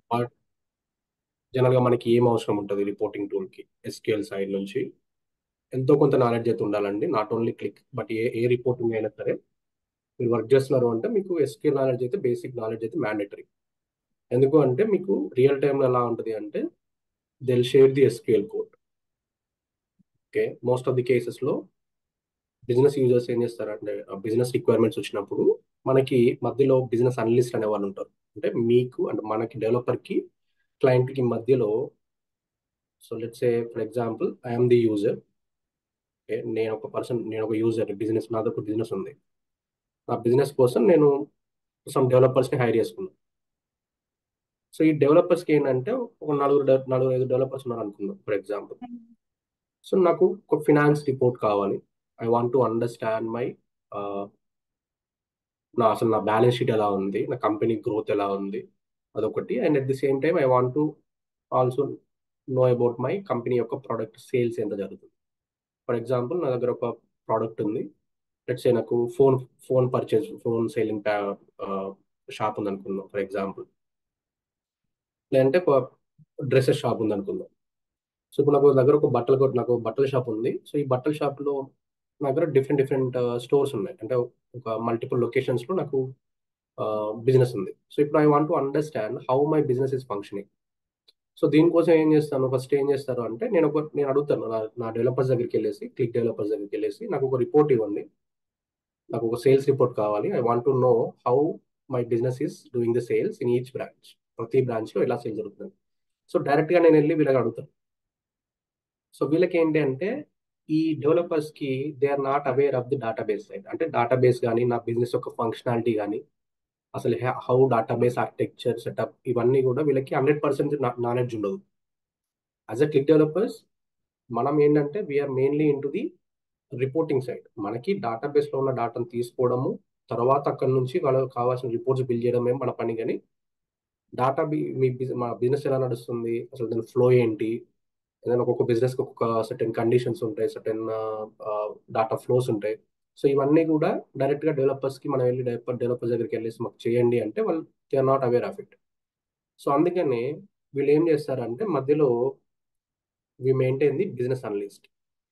జనరల్గా మనకి ఏం అవసరం ఉంటుంది రిపోర్టింగ్ టూల్కి ఎస్క్యూఎల్ సైడ్ నుంచి ఎంతో కొంత నాలెడ్జ్ అయితే ఉండాలండి not only click but a a reporting అయినా సరే మీరు వర్క్ చేస్తున్నారు అంటే మీకు ఎస్క్యూఎల్ నాలెడ్జ్ అయితే బేసిక్ నాలెడ్జ్ అయితే మ్యాండేటరీ ఎందుకు అంటే మీకు రియల్ టైంలో ఎలా ఉంటుంది అంటే they'll share the SQL code okay most of the కేసెస్లో బిజినెస్ యూజర్స్ ఏం చేస్తారంటే బిజినెస్ రిక్వైర్మెంట్స్ వచ్చినప్పుడు మనకి మధ్యలో బిజినెస్ అనలిస్ట్ అనే వాళ్ళు ఉంటారు అంటే మీకు అంటే మనకి డెవలపర్కి క్లయింట్కి మధ్యలో so let's a for example I'm the user నేను ఒక పర్సన్ నేను ఒక యూజర్ బిజినెస్ నాది ఒక బిజినెస్ ఉంది నా బిజినెస్ కోసం నేను సమ్ డెవలపర్స్ని హైర్ చేసుకున్నాను సో ఈ డెవలపర్స్కి ఏంటంటే ఒక నలుగురు నలుగురు ఐదు డెవలపర్స్ ఉన్నారు అనుకుందాం ఫర్ ఎగ్జాంపుల్ సో నాకు ఒక ఫినాన్స్ రిపోర్ట్ కావాలి I want to understand my నా అసలు నా బ్యాలెన్స్ షీట్ ఎలా ఉంది నా కంపెనీ గ్రోత్ ఎలా ఉంది అదొకటి and at the same time I want to also know about my company యొక్క ప్రోడక్ట్ సేల్స్ ఎంత జరుగుతుంది ఫర్ ఎగ్జాంపుల్ నా దగ్గర ఒక ప్రోడక్ట్ ఉంది లెట్స్ నాకు phone phone purchase phone selling shop ఉంది అనుకుందాం ఫర్ ఎగ్జాంపుల్ లేదంటే డ్రెస్సెస్ షాప్ ఉంది అనుకుందాం సో ఇప్పుడు నాకు దగ్గర ఒక బట్టల నాకు బట్టల షాప్ ఉంది సో ఈ బట్టల షాప్లో నా దగ్గర డిఫరెంట్ డిఫరెంట్ స్టోర్స్ ఉన్నాయి అంటే ఒక మల్టిపుల్ లొకేషన్స్లో నాకు బిజినెస్ ఉంది సో ఇప్పుడు I want to understand how my business is functioning so దీనికోసం ఏం చేస్తాను ఫస్ట్ ఏం చేస్తారు అంటే నేను ఒక నేను అడుగుతాను నా నా డెవలపర్స్ దగ్గరికి వెళ్ళేసి క్లిక్ డెవలపర్స్ దగ్గరికి వెళ్ళేసి నాకు ఒక రిపోర్ట్ ఇవ్వండి నాకు ఒక సేల్స్ రిపోర్ట్ కావాలి I want to know how my business is doing the sales in each branch ప్రతి బ్రాంచ్లో ఎలా సేల్ జరుగుతుంది సో డైరెక్ట్గా నేను వెళ్ళి వీళ్ళకి అడుగుతాను సో వీళ్ళకి ఏంటి అంటే ఈ డెవలపర్స్కి they are not aware of the database side అంటే డేటాబేస్ కానీ నా బిజినెస్ యొక్క ఫంక్షనాలిటీ కానీ అసలు హౌ డేటాబేస్ ఆర్కిటెక్చర్ సెటప్ ఇవన్నీ కూడా వీళ్ళకి హండ్రెడ్ పర్సెంట్ నాలెడ్జ్ ఉండదు యాజ్ అ క్లిక్ డెవలపర్స్ మనం ఏంటంటే we're mainly into the reporting side మనకి డేటాబేస్లో ఉన్న డేటాను తీసుకోవడము తర్వాత అక్కడ నుంచి వాళ్ళకి కావాల్సిన రిపోర్ట్స్ బిల్డ్ చేయడమే మన పని కానీ డాటా మీ మన బిజినెస్ ఎలా నడుస్తుంది అసలు దాని ఫ్లో ఏంటి ఏదైనా ఒక్కొక్క బిజినెస్కి ఒక్కొక్క సర్టెన్ కండిషన్స్ ఉంటాయి సర్టెన్ డాటా ఫ్లోస్ ఉంటాయి సో ఇవన్నీ కూడా డైరెక్ట్గా డెవలపర్స్కి మనం వెళ్ళి డెవలపర్ డెవలపర్స్ దగ్గరికి వెళ్ళేసి మాకు చేయండి అంటే వాళ్ళు they are not aware of it so అందుకని వీళ్ళు ఏం చేస్తారంటే మధ్యలో we maintain the business analyst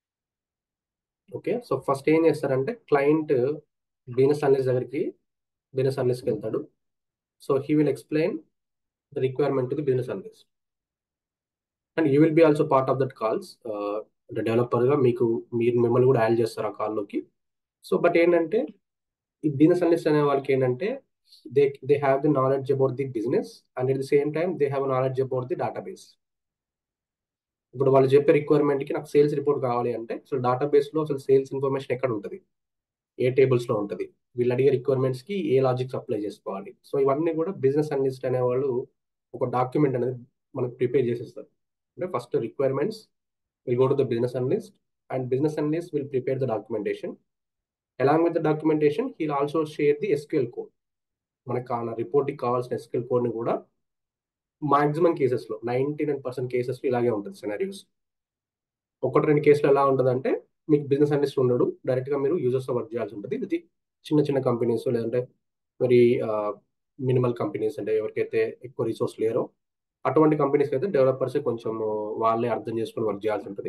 okay so first ఏం చేస్తారంటే క్లయింట్ బిజినెస్ అనలిస్ట్ దగ్గరికి బిజినెస్ అనలిస్ట్కి వెళ్తాడు so he will explain the requirement to the business analyst and you will be also part of that calls అంటే డెవలపర్గా మీకు మీరు మిమ్మల్ని కూడా యాడ్ చేస్తారు ఆ కాల్లోకి సో బట్ ఏంటంటే ఈ బిజినెస్ అనలిస్ట్ అనే వాళ్ళకి ఏంటంటే they they have the knowledge about the business and at the same time they have knowledge about the database ఇప్పుడు వాళ్ళు చెప్పే రిక్వైర్మెంట్కి నాకు సేల్స్ రిపోర్ట్ కావాలి అంటే అసలు డేటాబేస్లో అసలు సేల్స్ ఇన్ఫర్మేషన్ ఎక్కడ ఉంటుంది ఏ టేబుల్స్లో ఉంటుంది వీళ్ళు అడిగే రిక్వైర్మెంట్స్కి ఏ లాజిక్స్ అప్లై చేసుకోవాలి సో ఇవన్నీ కూడా బిజినెస్ అనలిస్ట్ అనేవాళ్ళు ఒక డాక్యుమెంట్ అనేది మనకు ప్రిపేర్ చేసేస్తారు అంటే first requirements will go to the business analyst and business analyst will prepare the documentation along with the documentation he'll also share the SQL code మనకు ఆ రిపోర్ట్కి కావాల్సిన ఎస్క్యూఎల్ కోడ్ని కూడా మాక్సిమం కేసెస్లో నైంటీ నైన్ పర్సెంట్ కేసెస్లో ఇలాగే ఉంటుంది సినారియోస్ ఒకటి రెండు కేసులు ఎలా ఉంటుందంటే మీకు బిజినెస్ అనలిస్ట్ ఉండడు డైరెక్ట్గా మీరు యూజర్స్తో వర్క్ చేయాల్సి ఉంటుంది ఇది చిన్న చిన్న కంపెనీస్ లేదంటే వెరీ మినిమల్ కంపెనీస్ అంటే ఎవరికైతే ఎక్కువ రిసోర్స్ లేరో అటువంటి కంపెనీస్కి అయితే డెవలపర్స్ కొంచెం వాళ్ళే అర్థం చేసుకుని వర్క్ చేయాల్సి ఉంటుంది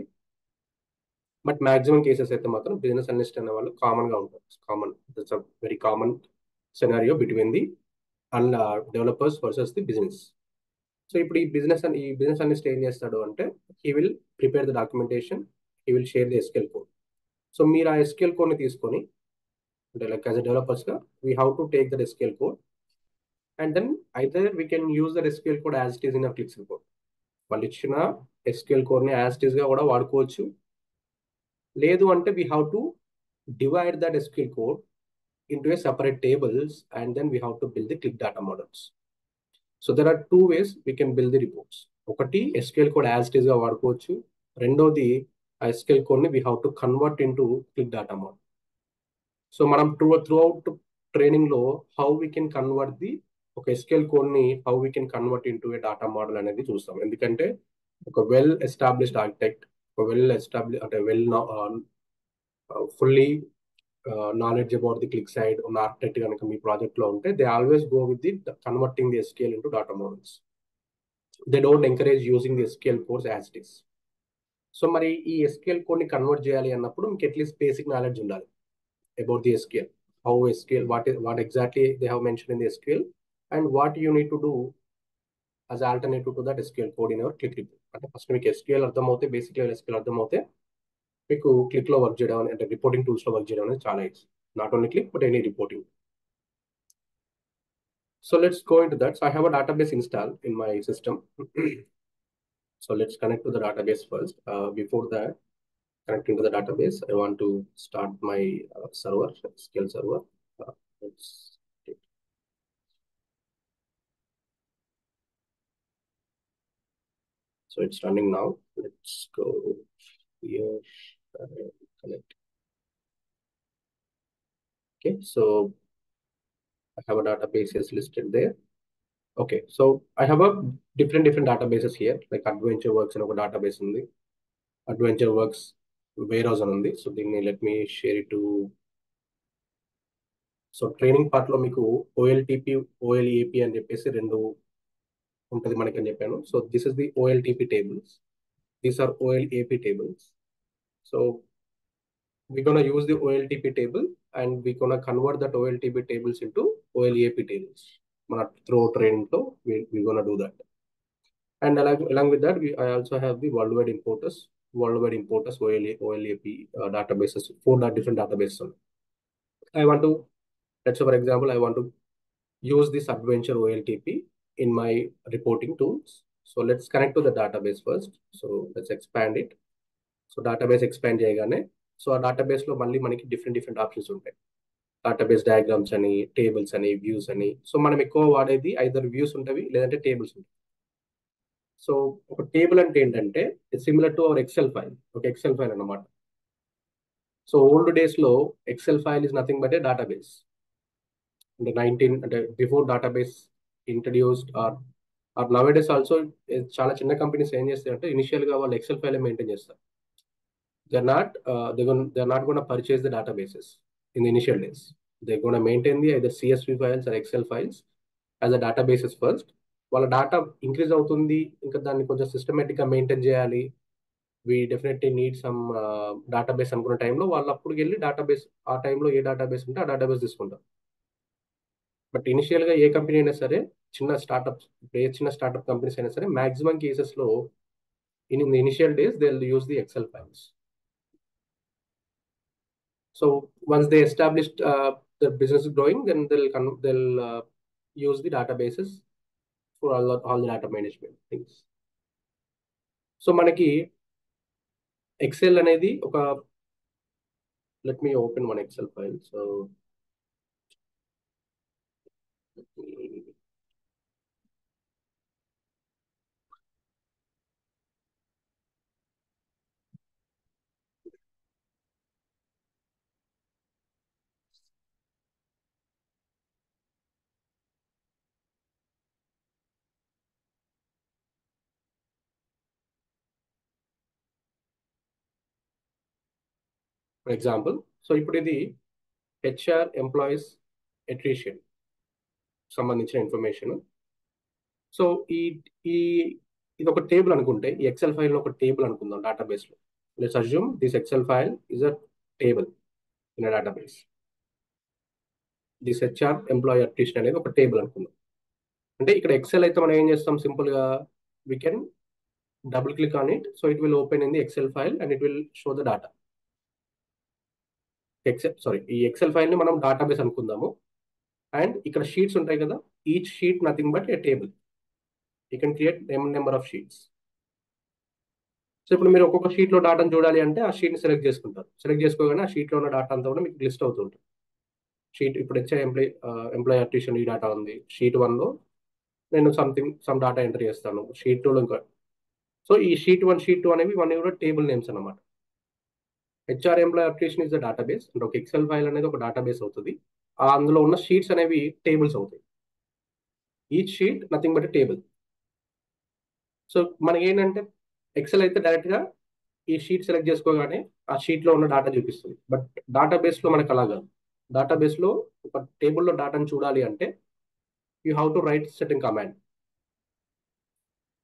బట్ మాక్సిమం కేసెస్ అయితే మాత్రం బిజినెస్ అనలిస్ట్ అనే వాళ్ళు కామన్గా ఉంటారు common it's a very common scenario between the and developers versus the business so ఇప్పుడు ఈ బిజినెస్ ఈ బిజినెస్ అనలిస్ట్ ఏం చేస్తాడు అంటే he will prepare the documentation he will share the SQL code so మీరు ఆ ఎస్కెల్ కోడ్ని తీసుకొని అంటే లైక్ యాజ్ అ డెవలపర్స్గా we how to take that SQL code and then అయితే we can use that SQL code as it is in clicks report వాళ్ళు ఇచ్చిన SQL కోడ్ని యాజ్ ఇట్ ఈస్గా కూడా వాడుకోవచ్చు లేదు అంటే we have to divide that SQL code into a separate tables and then we have to build the Qlik data models so there are two ways we can build the reports ఒకటి SQL code as it ఈస్గా వాడుకోవచ్చు రెండోది ఆ SQL కోడ్ని we have to convert into Qlik data model so మనం through through out ట్రైనింగ్లో how we can convert the ఒక SQL కోడ్ని how we can convert into a data model అనేది చూస్తాం ఎందుకంటే ఒక వెల్ ఎస్టాబ్లిష్డ్ ఆర్కిటెక్ట్ ఒక వెల్ ఎస్టాబ్లిష్ అంటే well fully knowledge about the Qlik side ఉన్న ఆర్కిటెక్ట్ కనుక మీ ప్రాజెక్ట్లో ఉంటే they always go with the converting the SQL into data models they don't encourage using the SQL course as it is so మరి ఈ ఎస్క్యూఎల్ కోడ్ని కన్వర్ట్ చేయాలి అన్నప్పుడు మీకు అట్లీస్ట్ బేసిక్ నాలెడ్జ్ ఉండాలి about the SQL how SQL what what exactly they have mention in the SQL and what you need to do as alternative to that SQL code in your Qlik report అంటే first మీకు SQL అర్థమవుతే basic level SQL అర్థమవుతే మీకు క్లిక్లో work చేయడం అంటే reporting టూల్స్లో work చేయడం అనేది చాలా easy not only click but any reporting So let's go into that. So I have a database installed in my system. so let's connect to the database first. Uh, before that, connecting to the database, I want to start my uh, server, SQL server. Uh, let's so it's running now. Let's go here. Uh, connect. Okay, so I have a database is listed there. Okay, so I have a different different databases here, like Adventure Works and ఒక database ఉంది. Adventure Works warehouse అని ఉంది. So దీన్ని let me share it to so training part లో మీకు OLTP OLAP అని చెప్పేసి రెండు ఉంటుంది మనకి అని చెప్పాను so this is the OLTP tables these are OLAP tables so we're going to use the OLTP table and we're going to convert that OLTP tables into OLAP tables. మన through ట్రైనింగ్లో we're going to do that. And along, along with that, we, I also have the worldwide importers, worldwide importers, OLA, OLAP uh, databases, four different databases. I want to, let's say for example, I want to use this adventure OLTP in my reporting tools. So let's connect to the database first. So let's expand it. So database expand చేయగానే so ఆ డేటాబేస్లో మళ్ళీ మనకి different different options ఉంటాయి database diagrams అని tables అని views అని so మనం ఎక్కువ వాడేది ఐదర్ వ్యూస్ ఉంటాయి లేదంటే టేబుల్స్ ఉంటాయి సో ఒక టేబుల్ అంటే ఏంటంటే similar to our Excel file ఒక ఎక్సెల్ ఫైల్ అన్నమాట సో ఓల్డ్ డేస్లో Excel file is nothing but a database అంటే నైన్టీన్ అంటే before database introduced or or nowadays also చాలా చిన్న కంపెనీస్ ఏం చేస్తాయంటే ఇనిషియల్గా వాళ్ళు ఎక్సెల్ ఫైల్ మెయింటైన్ చేస్తారు they're not uh, they're going they're not going to purchase the databases in the initial days they're going to maintain the either csv files or excel files as a databases first వాళ్ళ data increase అవుతుంది ఇంకా దాన్ని కొంచెం సిస్టమేటిక్గా maintain చేయాలి we definitely need some database అనుకున్న టైంలో వాళ్ళు అప్పుడు వెళ్ళి డేటాబేస్ ఆ టైంలో ఏ డేటాబేస్ ఉంటే ఆ డేటాబేస్ తీసుకుంటారు బట్ ఇనిషియల్గా ఏ కంపెనీ అయినా సరే చిన్న స్టార్ట్అప్స్ ఏ చిన్న స్టార్ట్అప్ కంపెనీస్ అయినా సరే మాక్సిమం కేసెస్లో in in the initial days they use the Excel files So once they established uh, the business is growing, then they'll they'll uh, use the databases for all, all the data management things. So మనకి Excel అనేది ఒక let me open one Excel file so for example so ఇప్పుడు ఇది HR employees attrition సంబంధించిన information so ఈ ఈ ఇది ఒక టేబుల్ అనుకుంటే ఈ ఎక్సెల్ ఫైల్ ఒక టేబుల్ అనుకుందాం డేటాబేస్లో let's assume this Excel file is a table in database this HR employee attrition అనేది ఒక టేబుల్ అనుకుందాం అంటే ఇక్కడ ఎక్సెల్ అయితే మనం ఏం చేస్తాం సింపుల్గా we can double click on it so it will open in the Excel file and it will show the data Excel sorry ఈ ఎక్సెల్ ఫైల్ని మనం డేటాబేస్ అనుకుందాము అండ్ ఇక్కడ షీట్స్ ఉంటాయి కదా each sheet nothing but a table you can create number of sheets so ఇప్పుడు మీరు ఒక్కొక్క షీట్లో డాటాను చూడాలి అంటే ఆ షీట్ని సెలెక్ట్ చేసుకుంటారు సెలెక్ట్ చేసుకోగానే ఆ షీట్లో ఉన్న డాటా అంతా కూడా మీకు లిస్ట్ అవుతుంటుంది షీట్ ఇప్పుడు వచ్చే ఎంప్లాయ్ ఎంప్లాయీ అట్రిషన్ ఈ డాటా ఉంది షీట్ వన్లో నేను సంథింగ్ సమ్ డాటా ఎంటర్ చేస్తాను షీట్ టూలో ఇంకా సో ఈ షీట్ వన్ షీట్ టూ అనేవి ఇవన్నీ కూడా టేబుల్ నేమ్స్ అనమాట HR employ application is the database అంటే ఒక ఎక్సెల్ ఫైల్ అనేది ఒక డేటాబేస్ అవుతుంది ఆ అందులో ఉన్న షీట్స్ అనేవి టేబుల్స్ అవుతాయి each sheet nothing but table so మనకి ఏంటంటే ఎక్సెల్ అయితే డైరెక్ట్గా ఈ షీట్ సెలెక్ట్ చేసుకోగానే ఆ షీట్లో ఉన్న డాటా చూపిస్తుంది బట్ డేటాబేస్లో మనకు అలా కాదు డేటాబేస్లో ఒక టేబుల్లో డాటాను చూడాలి అంటే you have to write setting command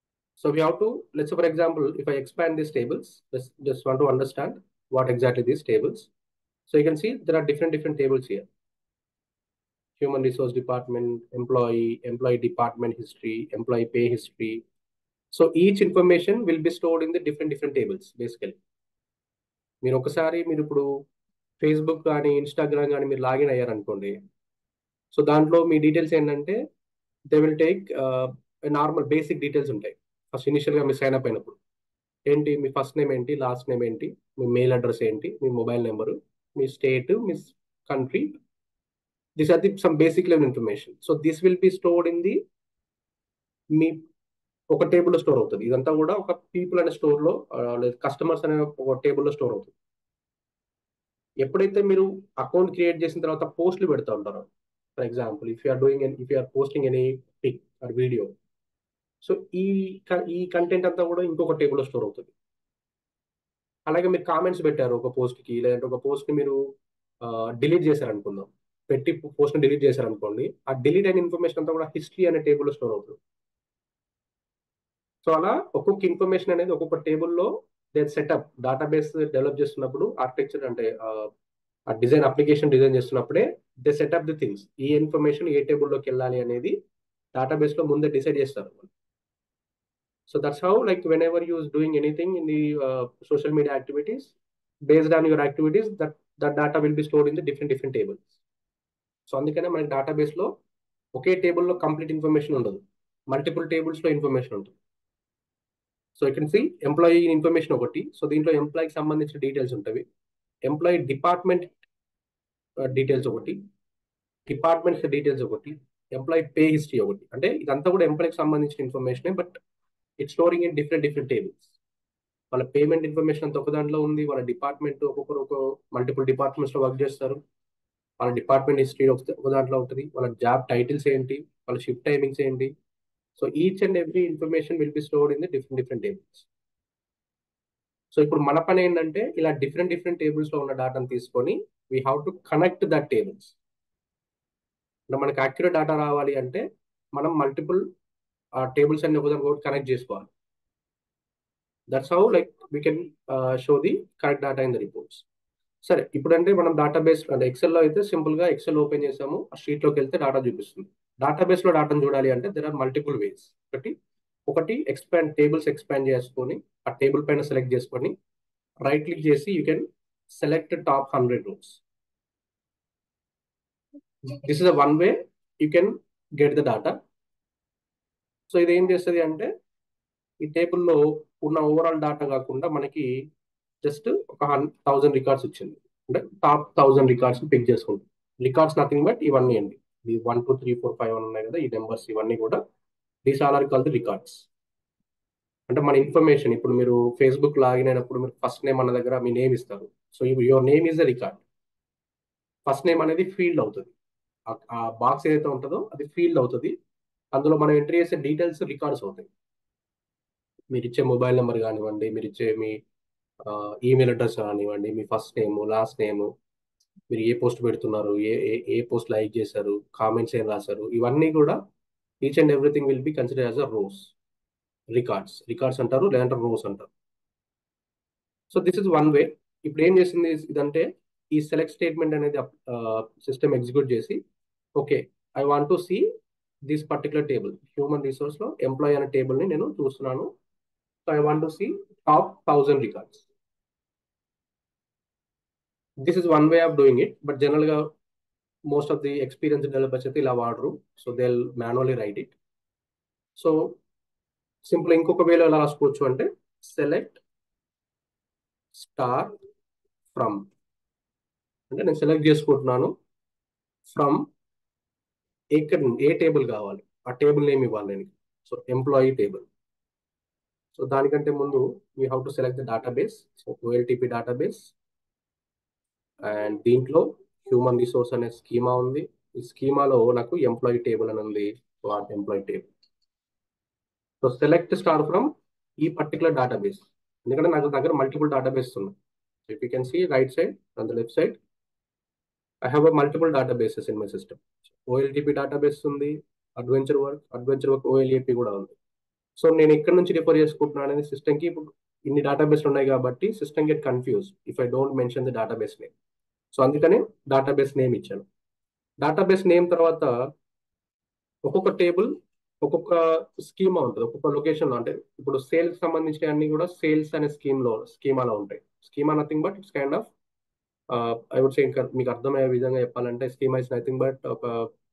So we have to, let's say for example, if I expand these tables, just, just want to understand what exactly these tables. So you can see there are different different tables here. Human resource department, employee, employee department history, employee pay history. So each information will be stored in the different different tables basically. మీరు ఒకసారి మీరు ఇప్పుడు Facebook కానీ Instagram కానీ మీరు login అయ్యారనుకోండి so దాంట్లో మీ డీటెయిల్స్ ఏంటంటే they will take normal basic details ఉంటాయి ఫస్ట్ ఇనిషియల్గా మీరు సైన్ అప్ అయినప్పుడు ఏంటి మీ ఫస్ట్ నేమ్ ఏంటి లాస్ట్ నేమ్ ఏంటి మీ మెయిల్ అడ్రస్ ఏంటి మీ మొబైల్ నెంబరు మీ స్టేట్ మీ country this are the some basic level information so this will be stored in the మీ ఒక టేబుల్లో స్టోర్ అవుతుంది ఇదంతా కూడా ఒక పీపుల్ అనే స్టోర్లో లేదా కస్టమర్స్ అనే ఒక టేబుల్లో స్టోర్ అవుతుంది ఎప్పుడైతే మీరు అకౌంట్ క్రియేట్ చేసిన తర్వాత పోస్టులు పెడతా ఉంటారో for example if you're doing if you're posting any pic or video so ఈ ఈ కంటెంట్ అంతా కూడా ఇంకొక టేబుల్లో స్టోర్ అవుతుంది అలాగే మీరు కామెంట్స్ పెట్టారు ఒక పోస్ట్కి లేదంటే ఒక పోస్ట్ని మీరు డిలీట్ చేశారనుకుందాం పెట్టి పోస్ట్ని డిలీట్ చేశారనుకోండి ఆ డిలీట్ అయిన ఇన్ఫర్మేషన్ అంతా కూడా హిస్టరీ అనే టేబుల్లో స్టోర్ అవుతుంది సో అలా ఒక్కొక్క ఇన్ఫర్మేషన్ అనేది ఒక్కొక్క టేబుల్లో దే సెటప్ డేటాబేస్ డెవలప్ చేస్తున్నప్పుడు ఆర్కిటెక్చర్ అంటే ఆ డిజైన్ అప్లికేషన్ డిజైన్ చేస్తున్నప్పుడే దే సెటప్ ది థింగ్స్ ఈ ఇన్ఫర్మేషన్ ఏ టేబుల్లోకి వెళ్ళాలి అనేది డేటాబేస్లో ముందే డిసైడ్ చేస్తారు so that's how like whenever use doing anything in the social media activities based on your activities that that data will be stored in the different different tables so అందుకనే మనకి డేటాబేస్లో ఒకే టేబుల్లో complete information ఉండదు multiple టేబుల్స్లో information ఉంటుంది so ఇక్కడ see employee information ఒకటి so దీంట్లో ఎంప్లాయీకి సంబంధించిన డీటెయిల్స్ ఉంటాయి ఎంప్లాయీ డిపార్ట్మెంట్ డీటెయిల్స్ ఒకటి డిపార్ట్మెంట్స్ డీటెయిల్స్ ఒకటి ఎంప్లాయీ పే హిస్టరీ ఒకటి అంటే ఇదంతా కూడా ఎంప్లాయీకి సంబంధించిన information but it storing in different different tables వాళ్ళ పేమెంట్ ఇన్ఫర్మేషన్ అంతా ఒక దాంట్లో ఉంది వాళ్ళ డిపార్ట్మెంట్ ఒక్కొక్కరు ఒక మల్టిపుల్ డిపార్ట్మెంట్స్లో వర్క్ చేస్తారు వాళ్ళ డిపార్ట్మెంట్ హిస్టరీ ఒక దాంట్లో ఉంటుంది వాళ్ళ జాబ్ టైటిల్స్ ఏంటి వాళ్ళ షిఫ్ట్ టైమింగ్స్ ఏంటి so each and every information will be stored in the different different tables so ఇప్పుడు మన పని ఏంటంటే ఇలా డిఫరెంట్ డిఫరెంట్ టేబుల్స్లో ఉన్న డేటాను తీసుకొని we have to connect that tables అంటే మనకి యాక్యురేట్ డేటా రావాలి అంటే మనం మల్టిపుల్ టేబుల్స్ అన్ని ఒకదాని ఒకటి కనెక్ట్ చేసుకోవాలి that's how like we can show the correct data in the reports సరే ఇప్పుడంటే మనం డేటాబేస్ అంటే ఎక్సెల్లో అయితే సింపుల్గా ఎక్సెల్ ఓపెన్ చేసాము ఆ షీట్లోకి వెళ్తే డేటా చూపిస్తుంది డేటాబేస్లో డేటాను చూడాలి అంటే దెర్ ఆర్ మల్టిపుల్ వేస్ ఒకటి ఒకటి ఎక్స్పాండ్ టేబుల్స్ ఎక్స్పాండ్ చేసుకొని ఆ టేబుల్ పైన సెలెక్ట్ చేసుకొని రైట్ క్లిక్ చేసి you can select top hundred rows this is one way you can get the data so ఇది ఏం చేస్తుంది అంటే ఈ టేబుల్లో ఉన్న ఓవరాల్ డేటా కాకుండా మనకి జస్ట్ ఒక హన్ థౌజండ్ రికార్డ్స్ ఇచ్చింది అంటే టాప్ థౌజండ్ రికార్డ్స్ పిక్ చేసుకుంటాం రికార్డ్స్ నథింగ్ బట్ ఇవన్నీ అండి ఈ one two three four five ఉన్నాయి కదా ఈ నెంబర్స్ ఇవన్నీ కూడా these all are call the records అంటే మన ఇన్ఫర్మేషన్ ఇప్పుడు మీరు ఫేస్బుక్ లాగిన్ అయినప్పుడు మీరు ఫస్ట్ నేమ్ అన్న దగ్గర మీ నేమ్ ఇస్తారు so your name is the record first name అనేది ఫీల్డ్ అవుతుంది ఆ బాక్స్ ఏదైతే ఉంటుందో అది ఫీల్డ్ అవుతుంది అందులో మనం ఎంట్రీ చేసే డీటెయిల్స్ రికార్డ్స్ అవుతాయి మీరు ఇచ్చే మొబైల్ నెంబర్ కానివ్వండి మీరు ఇచ్చే మీ ఈమెయిల్ అడ్రస్ కానివ్వండి మీ ఫస్ట్ నేమ్ లాస్ట్ నేమ్ మీరు ఏ పోస్ట్ పెడుతున్నారు ఏ ఏ పోస్ట్ లైక్ చేశారు కామెంట్స్ ఏం రాశారు ఇవన్నీ కూడా each and everything will be consider as a rows records records అంటారు లేదంటే రోస్ అంటారు so this is one way ఇప్పుడు ఏం చేసింది ఇదంటే ఈ సెలెక్ట్ స్టేట్మెంట్ అనేది సిస్టమ్ ఎగ్జిక్యూట్ చేసి okay I want to see this particular table human రిసోర్స్లో ఎంప్లాయీ అనే టేబుల్ని నేను చూస్తున్నాను so I want to see top thousand records this is one way of doing it but జనరల్గా most of the experience developers అయితే ఇలా వాడరు so they manually write it so simple ఇంకొక వేలో ఎలా రాసుకోవచ్చు అంటే సెలెక్ట్ స్టార్ ఫ్రమ్ అంటే నేను సెలెక్ట్ చేసుకుంటున్నాను ఫ్రమ్ ఎక్కడ ఏ టేబుల్ కావాలి ఆ టేబుల్ నేమ్ ఇవ్వాలి నేను సో ఎంప్లాయీ టేబుల్ సో దానికంటే ముందు we how to select the database so OLTP database and దీంట్లో హ్యూమన్ రిసోర్స్ అనే స్కీమా ఉంది ఈ స్కీమాలో నాకు ఎంప్లాయీ టేబుల్ అని ఉంది సో ఆ employee table so select star from ఈ పర్టికులర్ డేటాబేస్ ఎందుకంటే నాకు దగ్గర మల్టిపుల్ డేటాబేస్ ఉన్నాయి if you can see right side on the left side I have multiple databases in my system OLTP database ఉంది adventure work adventure work OLAP కూడా ఉంది so నేను ఎక్కడి నుంచి రిఫర్ చేసుకుంటున్నాను అనేది సిస్టమ్కి ఇప్పుడు ఇన్ని డేటాబేస్లు ఉన్నాయి కాబట్టి system get confuse if I don't mention the database name so అందుకనే డేటాబేస్ నేమ్ ఇచ్చాను డేటాబేస్ నేమ్ తర్వాత ఒక్కొక్క టేబుల్ ఒక్కొక్క స్కీమా ఉంటుంది ఒక్కొక్క లొకేషన్లో అంటే ఇప్పుడు సేల్స్ సంబంధించిన అన్ని కూడా సేల్స్ అనే స్కీమ్లో స్కీమాలో ఉంటాయి schema nothing but it's kind of I would say ఇంకా మీకు అర్థమయ్యే విధంగా చెప్పాలంటే స్కీమా ఇస్ నథింగ్ బట్ ఒక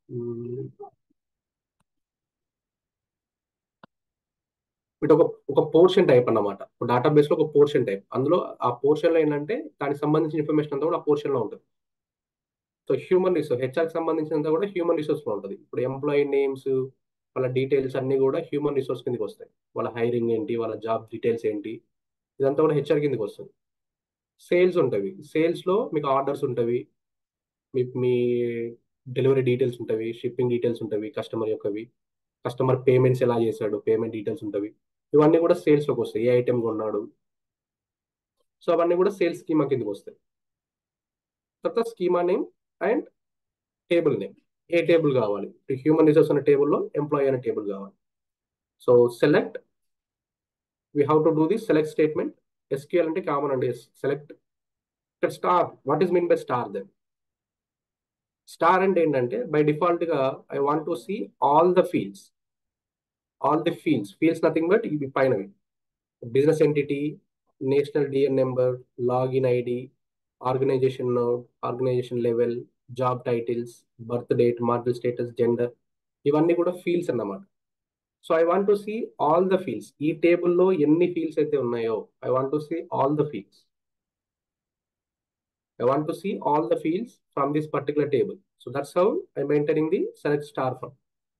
ఇటు ఒక ఒక పోర్షన్ టైప్ అన్నమాట డేటాబేస్ లో ఒక పోర్షన్ టైప్ అందులో ఆ పోర్షన్ లో ఏంటంటే దానికి సంబంధించిన ఇన్ఫర్మేషన్ అంతా కూడా ఆ పోర్షన్ లో ఉంటుంది సో హ్యూమన్ రిసోర్స్ హెచ్ఆర్ సంబంధించినంత కూడా హ్యూమన్ రిసోర్స్ లో ఉంటుంది ఇప్పుడు ఎంప్లాయీ నేమ్స్ వాళ్ళ డీటెయిల్స్ అన్ని కూడా హ్యూమన్ రిసోర్స్ కిందకి వస్తాయి వాళ్ళ హైరింగ్ ఏంటి వాళ్ళ జాబ్ డీటెయిల్స్ ఏంటి ఇదంతా కూడా హెచ్ఆర్ కిందకి వస్తుంది సేల్స్ ఉంటుంది సేల్స్ లో మీకు ఆర్డర్స్ ఉంటవి మీ మీ డెలివరీ డీటెయిల్స్ ఉంటవి షిప్పింగ్ డీటెయిల్స్ ఉంటవి కస్టమర్ యొక్కవి కస్టమర్ పేమెంట్స్ ఎలా చేశాడు పేమెంట్ డీటెయిల్స్ ఉంటవి ఇవన్నీ కూడా సేల్స్ లోకి వస్తాయి ఏ ఐటెం కొన్నాడు సో అవన్నీ కూడా సేల్స్ స్కీమా కిందకి వస్తాయి తర్వాత schema name and table name ఏ టేబుల్ కావాలి హ్యూమన్ రిసోర్స్ అనే టేబుల్లో ఎంప్లాయీ అనే టేబుల్ కావాలి so select we how to do this select statement SQL అంటే కామన్ అండి సెలెక్ట్ ఇక్కడ star what is mean by star then star అంటే ఏంటంటే బై డిఫాల్ట్ గా I want to see all the fields all the fields fields nothing but ఇవి పైనవి business entity national DN number login ID organisation node organisation level job titles birth date marital status gender ఇవన్నీ కూడా fields అన్నమాట so I want to see all the fields ఈ టేబుల్లో ఎన్ని fields అయితే ఉన్నాయో I want to see all the fields I want to see all the fields from this particular table. So that's how I'm entering the select star from.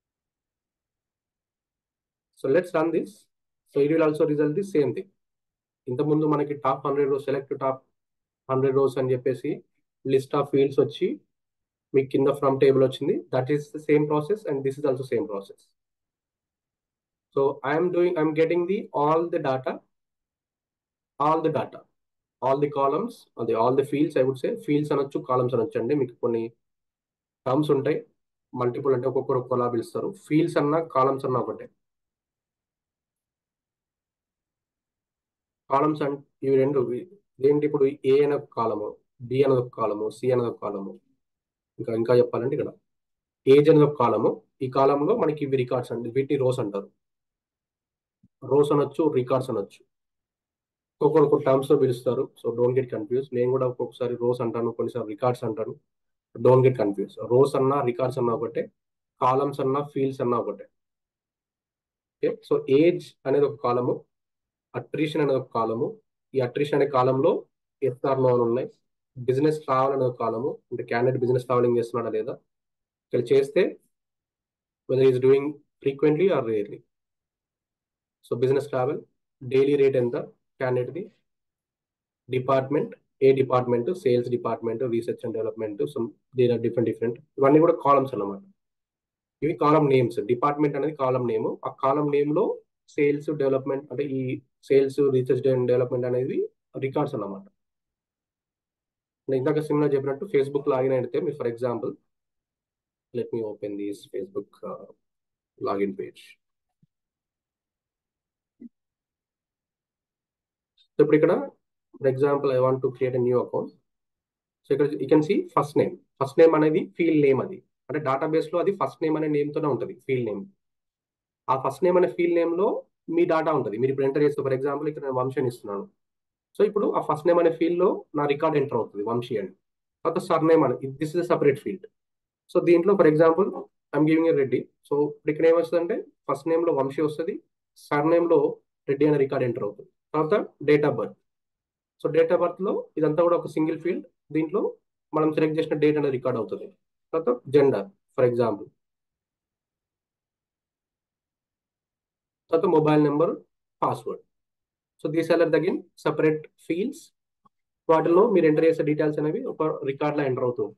So let's run this. So it will also result the same thing. ఇంతకుముందు మనకి top hundred rows select top hundred rows అని చెప్పేసి list of fields వచ్చి మీకు కింద from table వచ్చింది that is the same process and this is also same process so I'm doing I'm getting the all the data all the data all the columns అది all the fields I would say fields అనొచ్చు columns అనొచ్చు అండి మీకు కొన్ని terms ఉంటాయి multiple అంటే ఒక్కొక్కరు ఒక్కోలా పిలుస్తారు ఫీల్డ్స్ అన్నా కాలమ్స్ అన్నా ఒకటే కాలమ్స్ అంటే ఇవి రెండు ఏంటి ఇప్పుడు ఏ అనే ఒక కాలము బి అనేది ఒక కాలము సి అనేది ఒక కాలము ఇంకా ఇంకా చెప్పాలంటే ఇక్కడ ఏజ్ అనేది ఒక కాలము ఈ కాలంలో మనకి ఇవి రికార్డ్స్ అండి వీటిని రోస్ అంటారు రోస్ అనొచ్చు రికార్డ్స్ అనొచ్చు ఒక్కొక్క టర్మ్స్ లో పిలుస్తారు సో డోంట్ గెట్ కన్ఫ్యూజ్ నేను కూడా ఒక్కొక్కసారి రోస్ అంటాను కొన్నిసార్లు రికార్డ్స్ అంటాను డోంట్ గెట్ కన్ఫ్యూజ్ రోస్ అన్నా రికార్డ్స్ అన్నా ఒకటే కాలమ్స్ అన్నా ఫీల్డ్స్ అన్నా ఒకటే ఓకే సో ఏజ్ అనేది ఒక కాలము అట్రిషన్ అనేది ఒక కాలము ఈ అట్రిషన్ అనే కాలంలో ఎస్ఆర్ నో అని ఉన్నాయి బిజినెస్ ట్రావెల్ అనే ఒక కాలము అంటే క్యాండిడేట్ బిజినెస్ ట్రావెలింగ్ చేస్తున్నాడా లేదా ఇక్కడ చేస్తే whether is doing frequently or rarely so business travel daily rate ఎంత క్యాండిడేట్ది డిపార్ట్మెంట్ ఏ department sales department research and development so దీని ఆర్ డిఫరెంట్ డిఫరెంట్ ఇవన్నీ కూడా కాలమ్స్ అన్నమాట ఇవి కాలం నేమ్స్ డిపార్ట్మెంట్ అనేది కాలం నేమ్ ఆ కాలం నేమ్ లో సేల్స్ డెవలప్మెంట్ అంటే ఈ సేల్స్ రీసెర్చ్ అండ్ డెవలప్మెంట్ అనేది రికార్డ్స్ అన్నమాట ఇందాక సిమిలర్ చెప్పినట్టు ఫేస్బుక్ లాగిన్ అయితే మీరు for example let me open this Facebook login page so ఇప్పుడు ఇక్కడ for example I want to create a new account so ఇక్కడ you can see first name first name అనేది field name అది అంటే database లో అది ఫస్ట్ నేమ్ అనే name తోనే ఉంటుంది ఫీల్డ్ నేమ్ ఆ ఫస్ట్ నేమ్ అనే ఫీల్డ్ నేమ్ లో మీ డాటా ఉంటుంది మీరు ఇప్పుడు ఎంటర్ చేస్తే ఫర్ ఎగ్జాంపుల్ ఇక్కడ నేను వంశీ అని ఇస్తున్నాను సో ఇప్పుడు ఆ ఫస్ట్ నేమ్ అనే ఫీల్డ్ లో నా రికార్డ్ ఎంటర్ అవుతుంది వంశీ అని తర్వాత సర్ నేమ్ అని this is separate field so దీంట్లో for example I'm giving a Reddy so ఇప్పుడు ఇక్కడ ఏమొస్తుంది అంటే ఫస్ట్ నేమ్ లో వంశీ వస్తుంది సర్ నేమ్ లో రెడ్డి అనే రికార్డ్ ఎంటర్ అవుతుంది తర్వాత date of birth so date of birth లో ఇదంతా కూడా ఒక సింగిల్ ఫీల్డ్ దీంట్లో మనం సెలెక్ట్ చేసిన డేట్ అనేది రికార్డ్ అవుతుంది తర్వాత జెండర్ ఫర్ ఎగ్జాంపుల్ తర్వాత mobile number password so these are again separate fields వాటిలో మీరు ఎంటర్ చేసే డీటెయిల్స్ అనేవి ఒక రికార్డ్లో ఎంటర్ అవుతుంది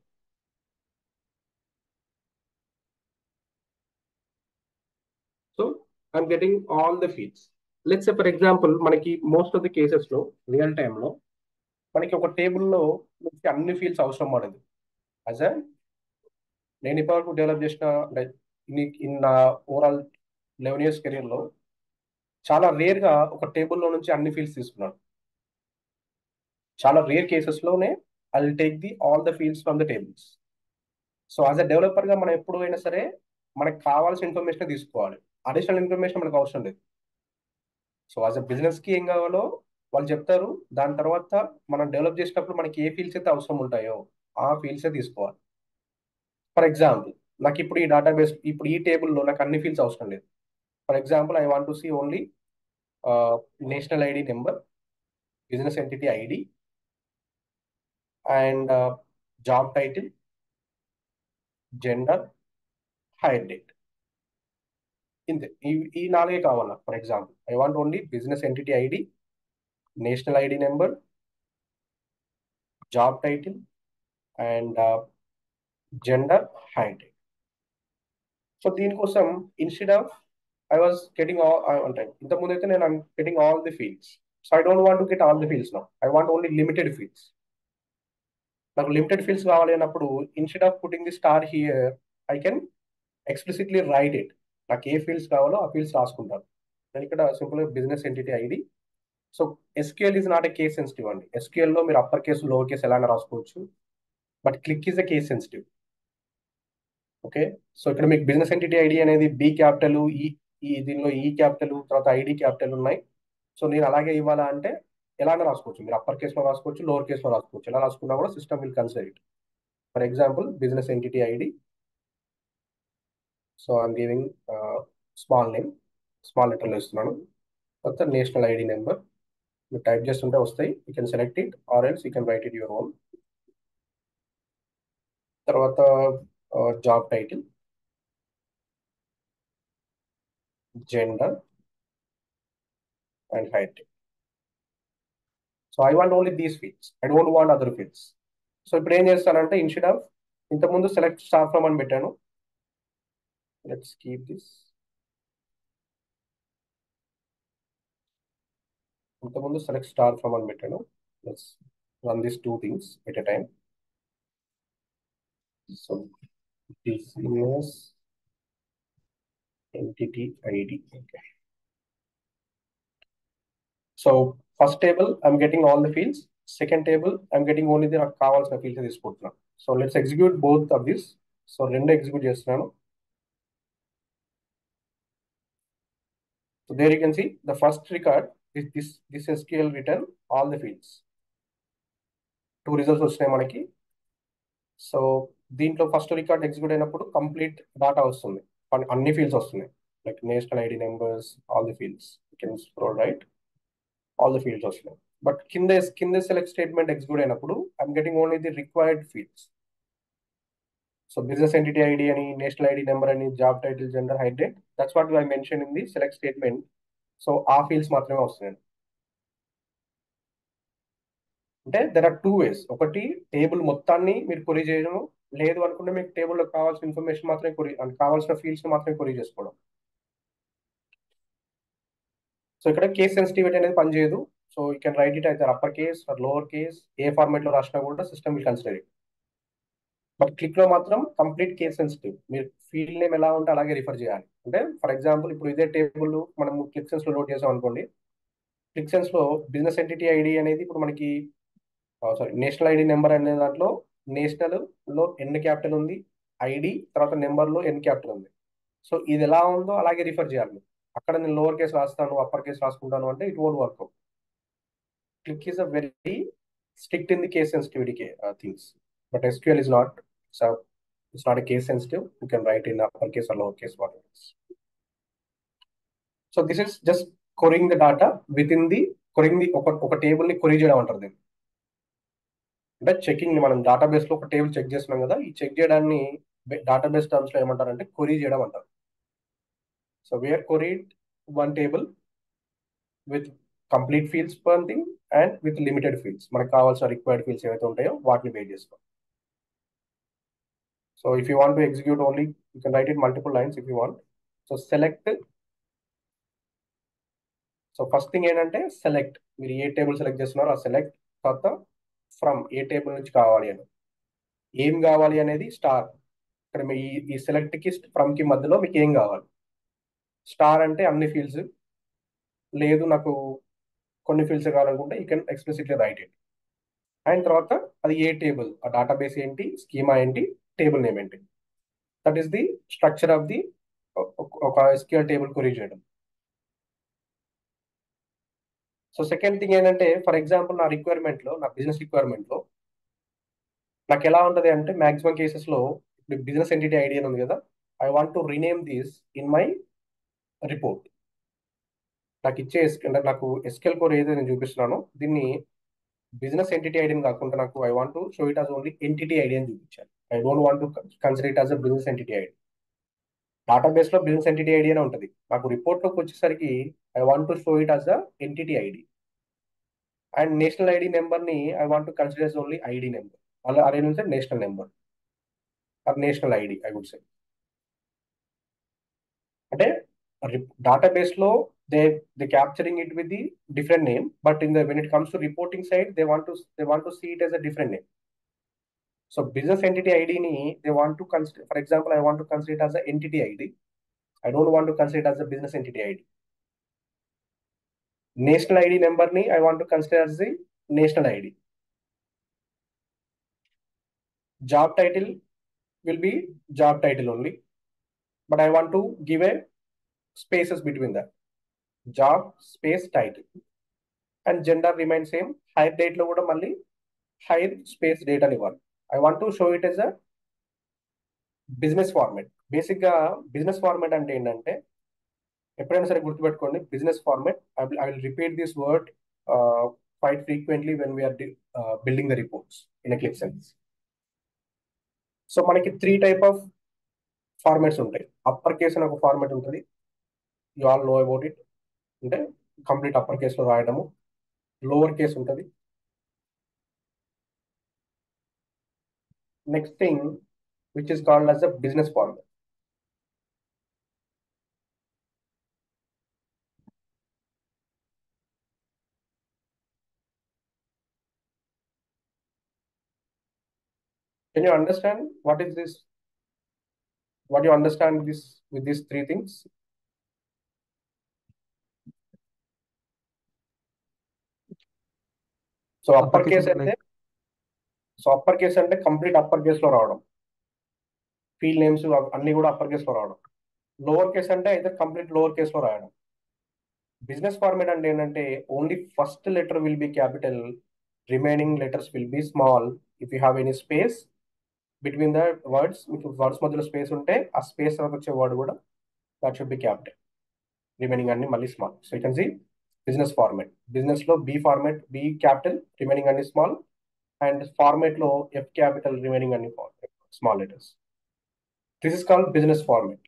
so I'm getting all the fields let's for example మనకి మోస్ట్ ఆఫ్ ది కేసెస్లో రియల్ టైంలో మనకి ఒక టేబుల్లో నుంచి అన్ని ఫీల్డ్స్ అవసరం పడదు యాజ్ అ నేను ఇప్పటివరకు డెవలప్ చేసిన ఇన్ నా ఓవరాల్ లెవెన్ ఇయర్స్ కెరీర్లో చాలా రేర్ గా ఒక టేబుల్లో నుంచి అన్ని ఫీల్డ్స్ తీసుకున్నాను చాలా రేర్ కేసెస్ లోనే I will take the all the fields from the tables so as a developer గా మనం ఎప్పుడు అయినా సరే మనకు కావాల్సిన ఇన్ఫర్మేషన్ తీసుకోవాలి అడిషనల్ ఇన్ఫర్మేషన్ మనకు అవసరం లేదు సో యాజ్ అ బిజినెస్ కి ఏం కావాలో వాళ్ళు చెప్తారు దాని తర్వాత మనం డెవలప్ చేసినప్పుడు మనకి ఏ ఫీల్డ్స్ అయితే అవసరం ఉంటాయో ఆ ఫీల్డ్స్ తీసుకోవాలి ఫర్ ఎగ్జాంపుల్ నాకు ఇప్పుడు ఈ డేటాబేస్ ఇప్పుడు ఈ టేబుల్లో నాకు అన్ని ఫీల్డ్స్ అవసరం లేదు for example I want to see only national ID number business entity ID and job title gender hire date ఇంతే ఈ ఈ నాలుగే కావాలా for example I want only business entity ID national ID number job title and gender hire date so దీనికోసం instead of I was getting all అంటే ఇంతకుముందు అయితే నేను getting all the fields so I don't want to get all the fields no I want only limited fields నాకు limited fields కావాలి అన్నప్పుడు instead of putting the star here I can explicitly write it నాకు ఏ fields కావాలో ఆ fields రాసుకుంటాను నేను ఇక్కడ simple business entity ID so SQL is not a case sensitive అండి ఎస్క్యూఎల్ లో మీరు అప్పర్ కేసు లోవర్ కేసు ఎలా రాసుకోవచ్చు but Qlik is a case sensitive okay so ఇక్కడ మీకు బిజినెస్ ఎంటిటీ ఐడి అనేది బి క్యాపిటల్ ఈ ఈ దీనిలో ఈ క్యాపిటల్ తర్వాత ఐడి క్యాపిటల్ ఉన్నాయి సో నేను అలాగే ఇవ్వాలా అంటే ఎలానే రాసుకోవచ్చు మీరు అప్పర్ కేసులో రాసుకోవచ్చు లోవర్ కేసులో రాసుకోవచ్చు ఎలా రాసుకున్నా కూడా system will consider it for example business entity ID so I'm giving small name small లెటర్లో ఇస్తున్నాను తర్వాత నేషనల్ ఐడి నెంబర్ మీరు టైప్ చేస్తుంటే వస్తాయి you can select it or else you can write it your own తర్వాత job title gender and hire so I want only these fields I don't want other fields so ఇప్పుడు ఏం చేస్తానంటే ఇన్స్టెడ్ ఆఫ్ ఇంతకుముందు సెలెక్ట్ స్టార్ ఫ్రమ్ అని పెట్టాను let's keep this ఇంతకుముందు సెలెక్ట్ స్టార్ ఫ్రమ్ అని పెట్టాను let's run this two things at a time so business entity ID okay so first table I'm getting all the fields second table I'm getting only నాకు కావాల్సిన fields తీసుకుంటున్నాను so let's execute both of this so రెండు execute చేస్తున్నాను so there you can see the first record this this this SQL return all the fields two results వచ్చినాయి మనకి so దీంట్లో first record execute అయినప్పుడు complete data వస్తుంది అన్ని fields వస్తున్నాయి like national ID numbers all the fields can scroll right all the fields వస్తున్నాయి but కింద కింద సెలెక్ట్ స్టేట్మెంట్ ఎగ్జిక్యూట్ అయినప్పుడు I'm getting only the required fields so business entity ID అని national ID number అని job title gender hire date that's what I mention in the select statement so ఆ fields మాత్రమే వస్తున్నాయి అంటే there are two వేస్ ఒకటి table మొత్తాన్ని మీరు కొరీ చేయడం లేదు అనుకుంటే మీకు టేబుల్లో కావాల్సిన ఇన్ఫర్మేషన్ మాత్రమే కొరీ కావాల్సిన ఫీల్డ్స్ మాత్రమే కొరీ చేసుకోవడం సో ఇక్కడ కేస్ సెన్సిటివిటీ అనేది పనిచేయదు so you can write it అయితే upper case or lower case ఏ ఫార్మేట్ లో రాసినా కూడా system will consider it but Qlik లో మాత్రం కంప్లీట్ కేస్ సెన్సిటివ్ మీరు ఫీల్డ్ నేమ్ ఎలా ఉంటే అలాగే రిఫర్ చేయాలి అంటే ఫర్ ఎగ్జాంపుల్ ఇప్పుడు ఇదే టేబుల్ మనం క్లిక్ సెన్స్ లో లోడ్ చేసాం అనుకోండి క్లిక్ సెన్స్ లో బిజినెస్ ఎంటిటీ ఐడి అనేది ఇప్పుడు మనకి సారీ నేషనల్ ఐడి నెంబర్ అనే దాంట్లో నేషనల్ లో ఎన్ క్యాపిటల్ ఉంది ఐడి తర్వాత నెంబర్ లో ఎన్ క్యాపిటల్ ఉంది సో ఇది ఎలా ఉందో అలాగే రిఫర్ చేయాలి అక్కడ నేను లోవర్ కేసు రాస్తాను అప్పర్ కేసు రాసుకుంటాను అంటే it won't work Qlik is a very strict in the case sensitivity things but SQL is not so it's not a case sensitive you can write in upper case or lower case what so this is just querying the data within the querying the ఒక ఒక table ని కొరీ చేయడం అంటారు దీన్ని అంటే checking మనం database లో ఒక టేబుల్ చెక్ చేస్తున్నాం కదా ఈ చెక్ చేయడాన్ని డేటాబేస్ టర్మ్స్ లో ఏమంటారంటే కొరీ చేయడం అంటారు so we're queried one table with complete fields one thing and with limited fields మనకు కావాల్సిన రిక్వైర్డ్ ఫీల్డ్స్ ఏవైతే ఉంటాయో వాటిని బేస్ చేసుకోవాలి so if you want to execute only you can write it multiple lines if you want so select so first thing ఏంటంటే select మీరు ఏ table select చేస్తున్నారో ఆ సెలెక్ట్ తర్వాత ఫ్రమ్ ఏ టేబుల్ నుంచి కావాలి అని ఏం కావాలి అనేది స్టార్ ఇక్కడ మీ ఈ సెలెక్ట్ కి ఫ్రమ్ కి మధ్యలో మీకు ఏం కావాలి స్టార్ అంటే అన్ని ఫీల్డ్స్ లేదు నాకు కొన్ని ఫీల్డ్స్ కావాలనుకుంటే you can explicitly write it and తర్వాత అది ఏ టేబుల్ ఆ డేటాబేస్ ఏంటి స్కీమా ఏంటి టేబుల్ నేమ్ ఏంటి that is the structure of the ఒక ఎస్క్యూఎల్ టేబుల్ క్వరీ చేయడం సో సెకండ్ థింగ్ ఏంటంటే ఫర్ ఎగ్జాంపుల్ నా రిక్వైర్మెంట్లో నా బిజినెస్ రిక్వైర్మెంట్లో నాకు ఎలా ఉంటుంది అంటే మాక్సిమం కేసెస్లో ఇప్పుడు బిజినెస్ ఎంటిటీ ఐడియా ఉంది కదా I want to rename this in my report నాకు ఇచ్చే అంటే నాకు ఎస్కెల్ కోర్ ఏదైతే నేను చూపిస్తున్నానో దీన్ని బిజినెస్ ఎంటిటీ ఐడియా కాకుండా నాకు I want to show it as only entity idea అని చూపించాను I don't want to consider it as a business entity ID database లో బిజినెస్ ఎంటిటీ ఐడి అని ఉంటుంది నాకు రిపోర్ట్ లోకి వచ్చేసరికి I want to show it as a entity ID and national ID number ని I want to consider only ID number అలా అదే నుంచి national number or national ID I would say అంటే డేటాబేస్ లో they they capturing it with the different name but in the when it comes to reporting side they want to they want to see it as a different name so business entity ఐడిని they want to consider for example I want to consider it as a entity ID I don't want to consider it as a business entity ID national ID number ని I want to consider as the national ID job title will be job title only but I want to give a spaces between that job space title and gender remain same hire date లో కూడా మళ్ళీ hire space date అని ఇవ్వాలి I want to show it as a business format basic గా business format అంటే ఏంటంటే ఎప్పుడైనా సరే గుర్తుపెట్టుకోండి business format I will repeat this word quite frequently when we are building the reports in click sense so మనకి three type of formats ఉంటాయి upper case అని ఒక ఫార్మాట్ ఉంటుంది you all know about it అంటే కంప్లీట్ అప్పర్ కేసులో రాయడము lower case ఉంటుంది next thing which is called as a business format Can you understand what is this? What you understand this with these three things? So upper case అంటే so upper case అంటే complete upper case లో రావడం field names అన్ని కూడా upper case లో రావడం lower case అంటే అయితే కంప్లీట్ లోవర్ కేస్ లో రాయడం బిజినెస్ ఫార్మేట్ అంటే ఏంటంటే only first letter will be capital remaining letters will be small if you have any space between the words మీకు వర్డ్స్ మధ్యలో స్పేస్ ఉంటే ఆ స్పేస్ తర్వాత వచ్చే వర్డ్ కూడా that should be capital remaining అన్ని మళ్ళీ small so you can see business format business లో B format B capital remaining అన్ని స్మాల్ అండ్ ఫార్మేట్ లో ఎఫ్ క్యాపిటల్ రిమైనింగ్ అన్ని small letters this is called business format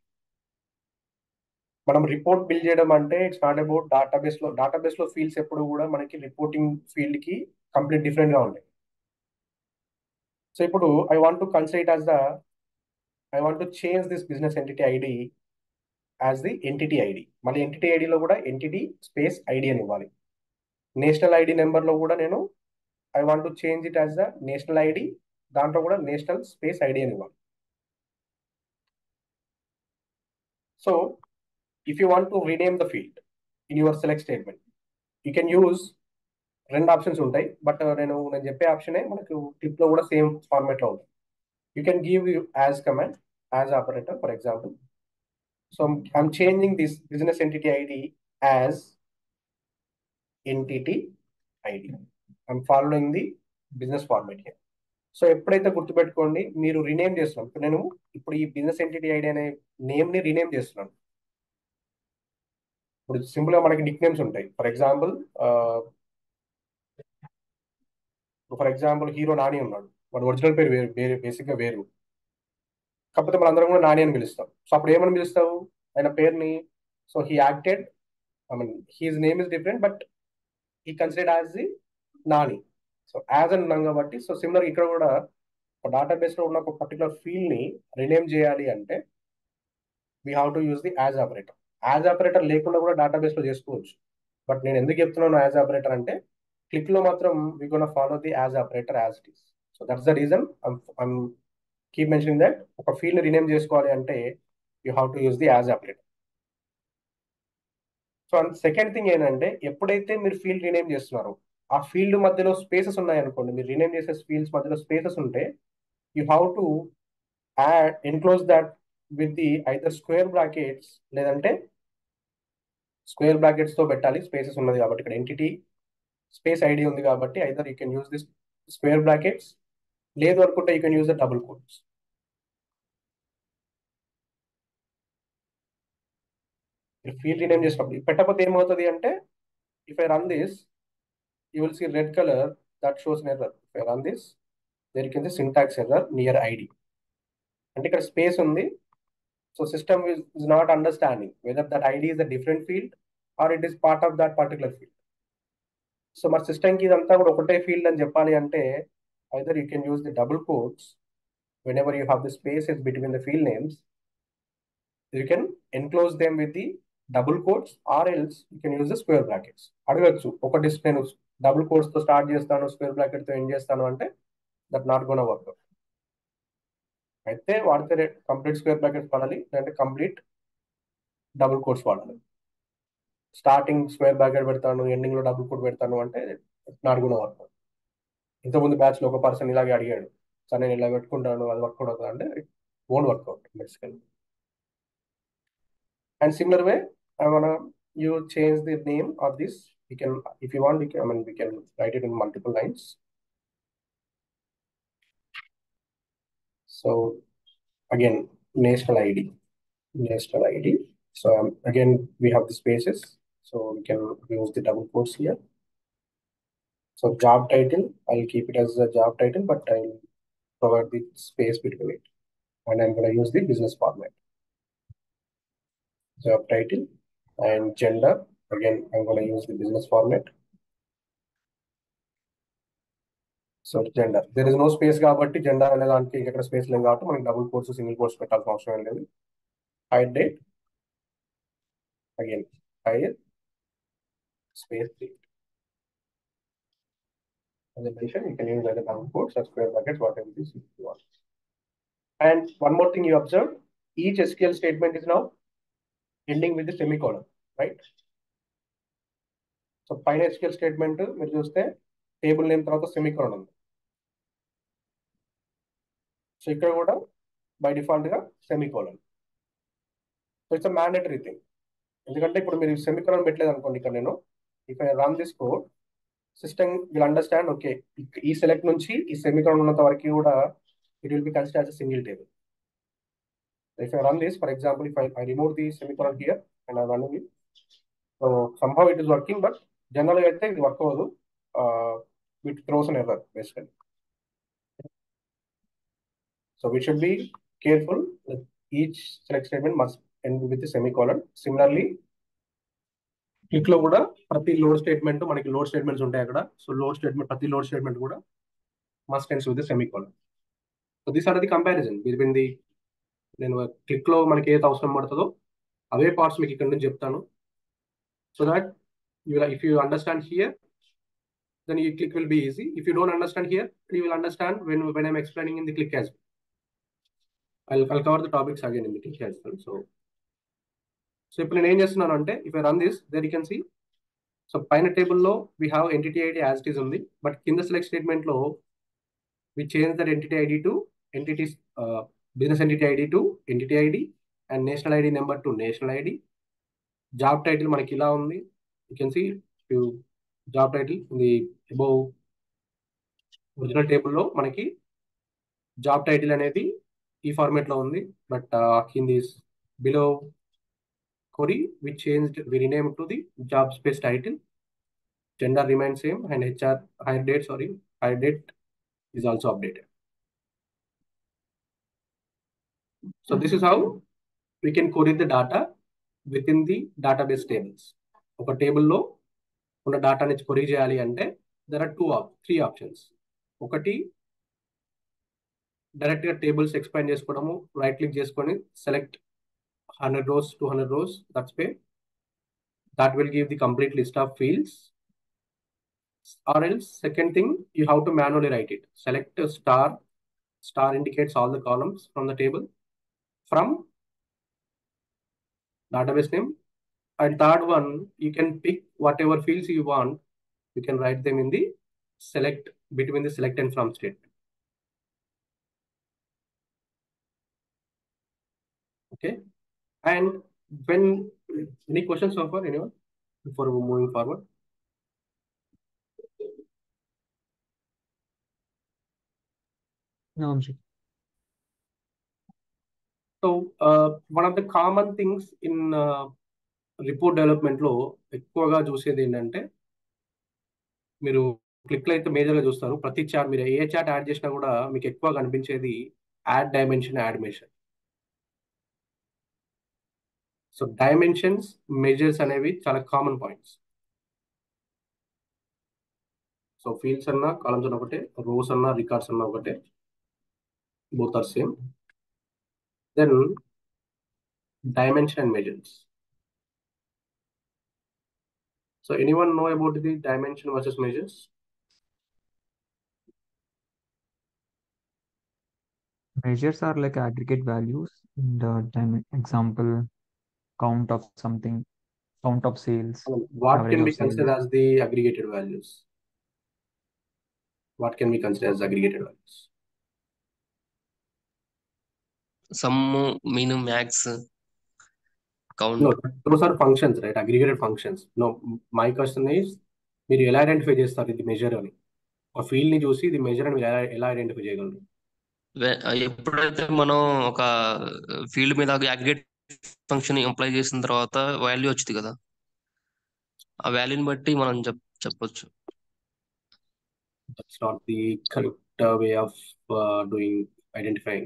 మనం report build చేయడం అంటే it's not about database లో database లో fields ఎప్పుడు కూడా మనకి రిపోర్టింగ్ ఫీల్డ్ కి కంప్లీట్ డిఫరెంట్ గా ఉంటాయి సో ఇప్పుడు I want to consider it as the I want to change this business entity ID as the entity ID మళ్ళీ ఎంటిటీ ఐడిలో కూడా ఎంటిటీ స్పేస్ ఐడి అని ఇవ్వాలి నేషనల్ ఐడి నెంబర్లో కూడా నేను I want to change it as the national ID దాంట్లో కూడా నేషనల్ స్పేస్ ఐడి అని ఇవ్వాలి so if you want to rename the field in your select statement you can use రెండు ఆప్షన్స్ ఉంటాయి బట్ నేను నేను చెప్పే ఆప్షనే మనకు క్లిప్ లో కూడా సేమ్ ఫార్మేట్ లో ఉంటుంది you can give you as command as operator for example so I'm changing this business entity ID as entity ID I'm following the business format here so ఎప్పుడైతే గుర్తుపెట్టుకోండి మీరు రీనేమ్ చేస్తున్నాం ఇప్పుడు నేను ఇప్పుడు ఈ బిజినెస్ ఎంటిటీ ఐడి అనే name ని రీనేమ్ చేస్తున్నాను ఇప్పుడు సింపుల్ గా మనకి నిక్ నేమ్స్ ఉంటాయి for example for example hero Nani ఉన్నాడు వాడు ఒరిజినల్ పేరు వేరు వేరే బేసిక్ గా వేరు కాకపోతే మనందరం కూడా నాని అని పిలుస్తాం సో అప్పుడు ఏమని పిలుస్తావు ఆయన పేరుని so he acted I mean his name is different but he considered as the Nani so as అని ఉన్నాం కాబట్టి సో సిమిలర్ ఇక్కడ కూడా ఒక డేటాబేస్ లో ఉన్న ఒక పర్టికులర్ ఫీల్డ్ ని రినేమ్ చేయాలి అంటే we have to use the as operator as operator లేకుండా కూడా డేటాబేస్ లో చేసుకోవచ్చు బట్ నేను ఎందుకు చెప్తున్నాను యాజ్ ఆపరేటర్ అంటే క్లిక్ లో మాత్రం we gonna follow the as operator as it is so that's the reason I'm keep mentioning that ఒక ఫీల్డ్ ని రినేమ్ చేసుకోవాలి అంటే you have to use the as operator so second thing ఏంటంటే ఎప్పుడైతే మీరు ఫీల్డ్ రీనేమ్ చేస్తున్నారో ఆ field మధ్యలో స్పేసెస్ ఉన్నాయనుకోండి మీరు రీనేమ్ చేసే ఫీల్డ్స్ మధ్యలో స్పేసెస్ ఉంటే you have to add enclose that with the either square brackets లేదంటే స్క్వేర్ బ్రాకెట్స్ తో పెట్టాలి స్పేసెస్ ఉన్నది కాబట్టి ఇక్కడ ఎంటిటీ స్పేస్ ఐడి ఉంది కాబట్టి either you can use this square brackets లేదు అనుకుంటే you can use the double quotes field rename చేసినప్పుడు పెట్టకపోతే ఏమవుతుంది అంటే if I run this you will see red colour that shows error if I run this there కింద syntax error near ID అంటే ఇక్కడ space ఉంది so system is not understanding whether that ID is a different field or it is part of that particular field so మన సిస్టమ్కి ఇదంతా కూడా ఒకటే field అని చెప్పాలి అంటే either you can use the double quotes whenever you have the spaces between the field names you can enclose them with the double quotes or else you can use the square brackets అడగచ్చు ఒకటి నేను double quotes తో start చేస్తాను square bracket తో end చేస్తాను అంటే that not gonna work అయితే వాడితే కంప్లీట్ స్క్వేర్ బ్రాకెట్స్ వాడాలి లేదంటే కంప్లీట్ డబుల్ కోడ్స్ వాడాలి స్టార్టింగ్ స్క్వేర్ బ్రాకెట్ పెడతాను ఎండింగ్ లో డబుల్ కోడ్ పెడతాను అంటే నాట్ గోన్ వర్క్ ఇంతకుముందు బ్యాచ్ లో ఒక పర్సన్ ఇలాగే అడిగాడు సార్ నేను ఇలా పెట్టుకుంటాను అది వర్క్ అవుతుంది అంటే it won't work out basically and similar way I wanna you change the name of this. We can, if you want, we can, I mean, we can write it in multiple lines. So again, national ID, national ID. So um, again, we have the spaces. So we can use the double quotes here. So job title, I'll keep it as a job title, but I'll provide the space between it. And I'm going to use the business format. Job title and gender. Again, I'm going to use the business format. So gender there is no space కాబట్టి జెండర్ అనే దానికి ఇక్కడ space లేదు కాబట్టి మనకి double course single course పెట్టాల్సిన అవసరం ఏం లేదు hire date again hire space date As I mentioned, you can use either double quotes or square brackets, whatever it is you want. And one more thing you observe, each SQL statement is now ending with the semicolon, right? So పైన SQL statement మీరు చూస్తే table name తర్వాత semicolon ఉంది so ఇక్కడ కూడా by default గా semicolon so it's a mandatory thing ఎందుకంటే ఇప్పుడు మీరు సెమికోలన్ పెట్టలేదు అనుకోండి ఇక్కడ నేను if I run this code system will understand okay ఈ సెలెక్ట్ నుంచి ఈ సెమికోలన్ ఉన్నంత వరకు కూడా it will be consider as single table if I run this for example if I remove the semicolon here and I run it so somehow it is working but జనరల్గా అయితే ఇది work అవ్వదు with throws an error basically so we should be careful each select statement must end with semicolon similarly Qlik లో కూడా ప్రతి load statement మనకి load statements ఉంటాయి అక్కడ సో లోడ్ స్టేట్మెంట్ ప్రతి లోడ్ స్టేట్మెంట్ కూడా must ends with semicolon so this are the comparison between the నేను Qlik లో మనకి ఏది అవసరం పడుతుందో అవే పార్ట్స్ మీకు ఇక్కడ నుంచి చెప్తాను so that you will, if you understand here, then your click will be easy. If you don't understand here, you will understand when when I'm explaining in the click as well. I'll, I'll cover the topics again in the click as well. So, so ఇప్పుడు నేను ఏం చేస్తున్నాను అంటే if I run this there you can see so పైన టేబుల్లో we have entity ID as it is ఉంది but కింద select స్టేట్మెంట్లో we change that entity ID to entities business entity ID to entity ID and national ID number to national ID job title మనకి ఇలా ఉంది you can see you job title in the above original టేబుల్లో మనకి job title అనేది ఈ format లో ఉంది but in this below query we change we rename to the job space title gender remain same and HR hire date sorry hire date is also updated so this is how we can query the data within the database tables ఒక టేబుల్లో ఉన్న డాటాని query చేయాలి అంటే there are two of three options ఒకటి డైరెక్ట్గా tables expand చేసుకోవడము right click చేసుకొని select hundred rows two hundred rows that's pay that will give the complete list of fields or else second thing you have to manually write it select star star indicates all the columns from the table from database name And third one, you can pick whatever fields you want. You can write them in the select between the select and from statement. Okay. And when any questions so far, anyone? Before moving forward. No, Amshi. So uh, one of the common things in uh, report డెవలప్మెంట్లో ఎక్కువగా చూసేది ఏంటంటే మీరు క్లిక్లో అయితే మేజర్గా చూస్తారు ప్రతి చాట్ మీరు ఏ చాట్ యాడ్ చేసినా కూడా మీకు ఎక్కువ కనిపించేది యాడ్ డైమెన్షన్ యాడ్మేషన్ సో డైమెన్షన్స్ మెజర్స్ అనేవి చాలా కామన్ పాయింట్స్ సో ఫీల్డ్స్ అన్నా కాలమ్స్ అన్న ఒకటే రోస్ అన్నా రికార్డ్స్ అన్నా ఒకటే both are same then dimension and measures So anyone know about the dimension versus measures? Measures are like aggregate values in the time example, count of something, count of sales, I mean, what average can of be considered sales. as the aggregated values? What can be considered as aggregated values? Sum mean max count No, those are functions, right? Aggregated functions. No, my question is మీరు ఎలా identify చేస్తారు ఇది measure అని ఒక field ని చూసి ఇది measure అని మీరు ఎలా ఎలా ఐడెంటిఫై చేయగలరు ఎప్పుడైతే మనం ఒక ఫీల్డ్ మీద అగ్రిగేట్ ఫంక్షన్ అప్లై చేసిన తర్వాత వాల్యూ వచ్చింది కదా ఆ వాల్యూని బట్టి మనం చెప్ చెప్పొచ్చు that's not the correct way of doing identifying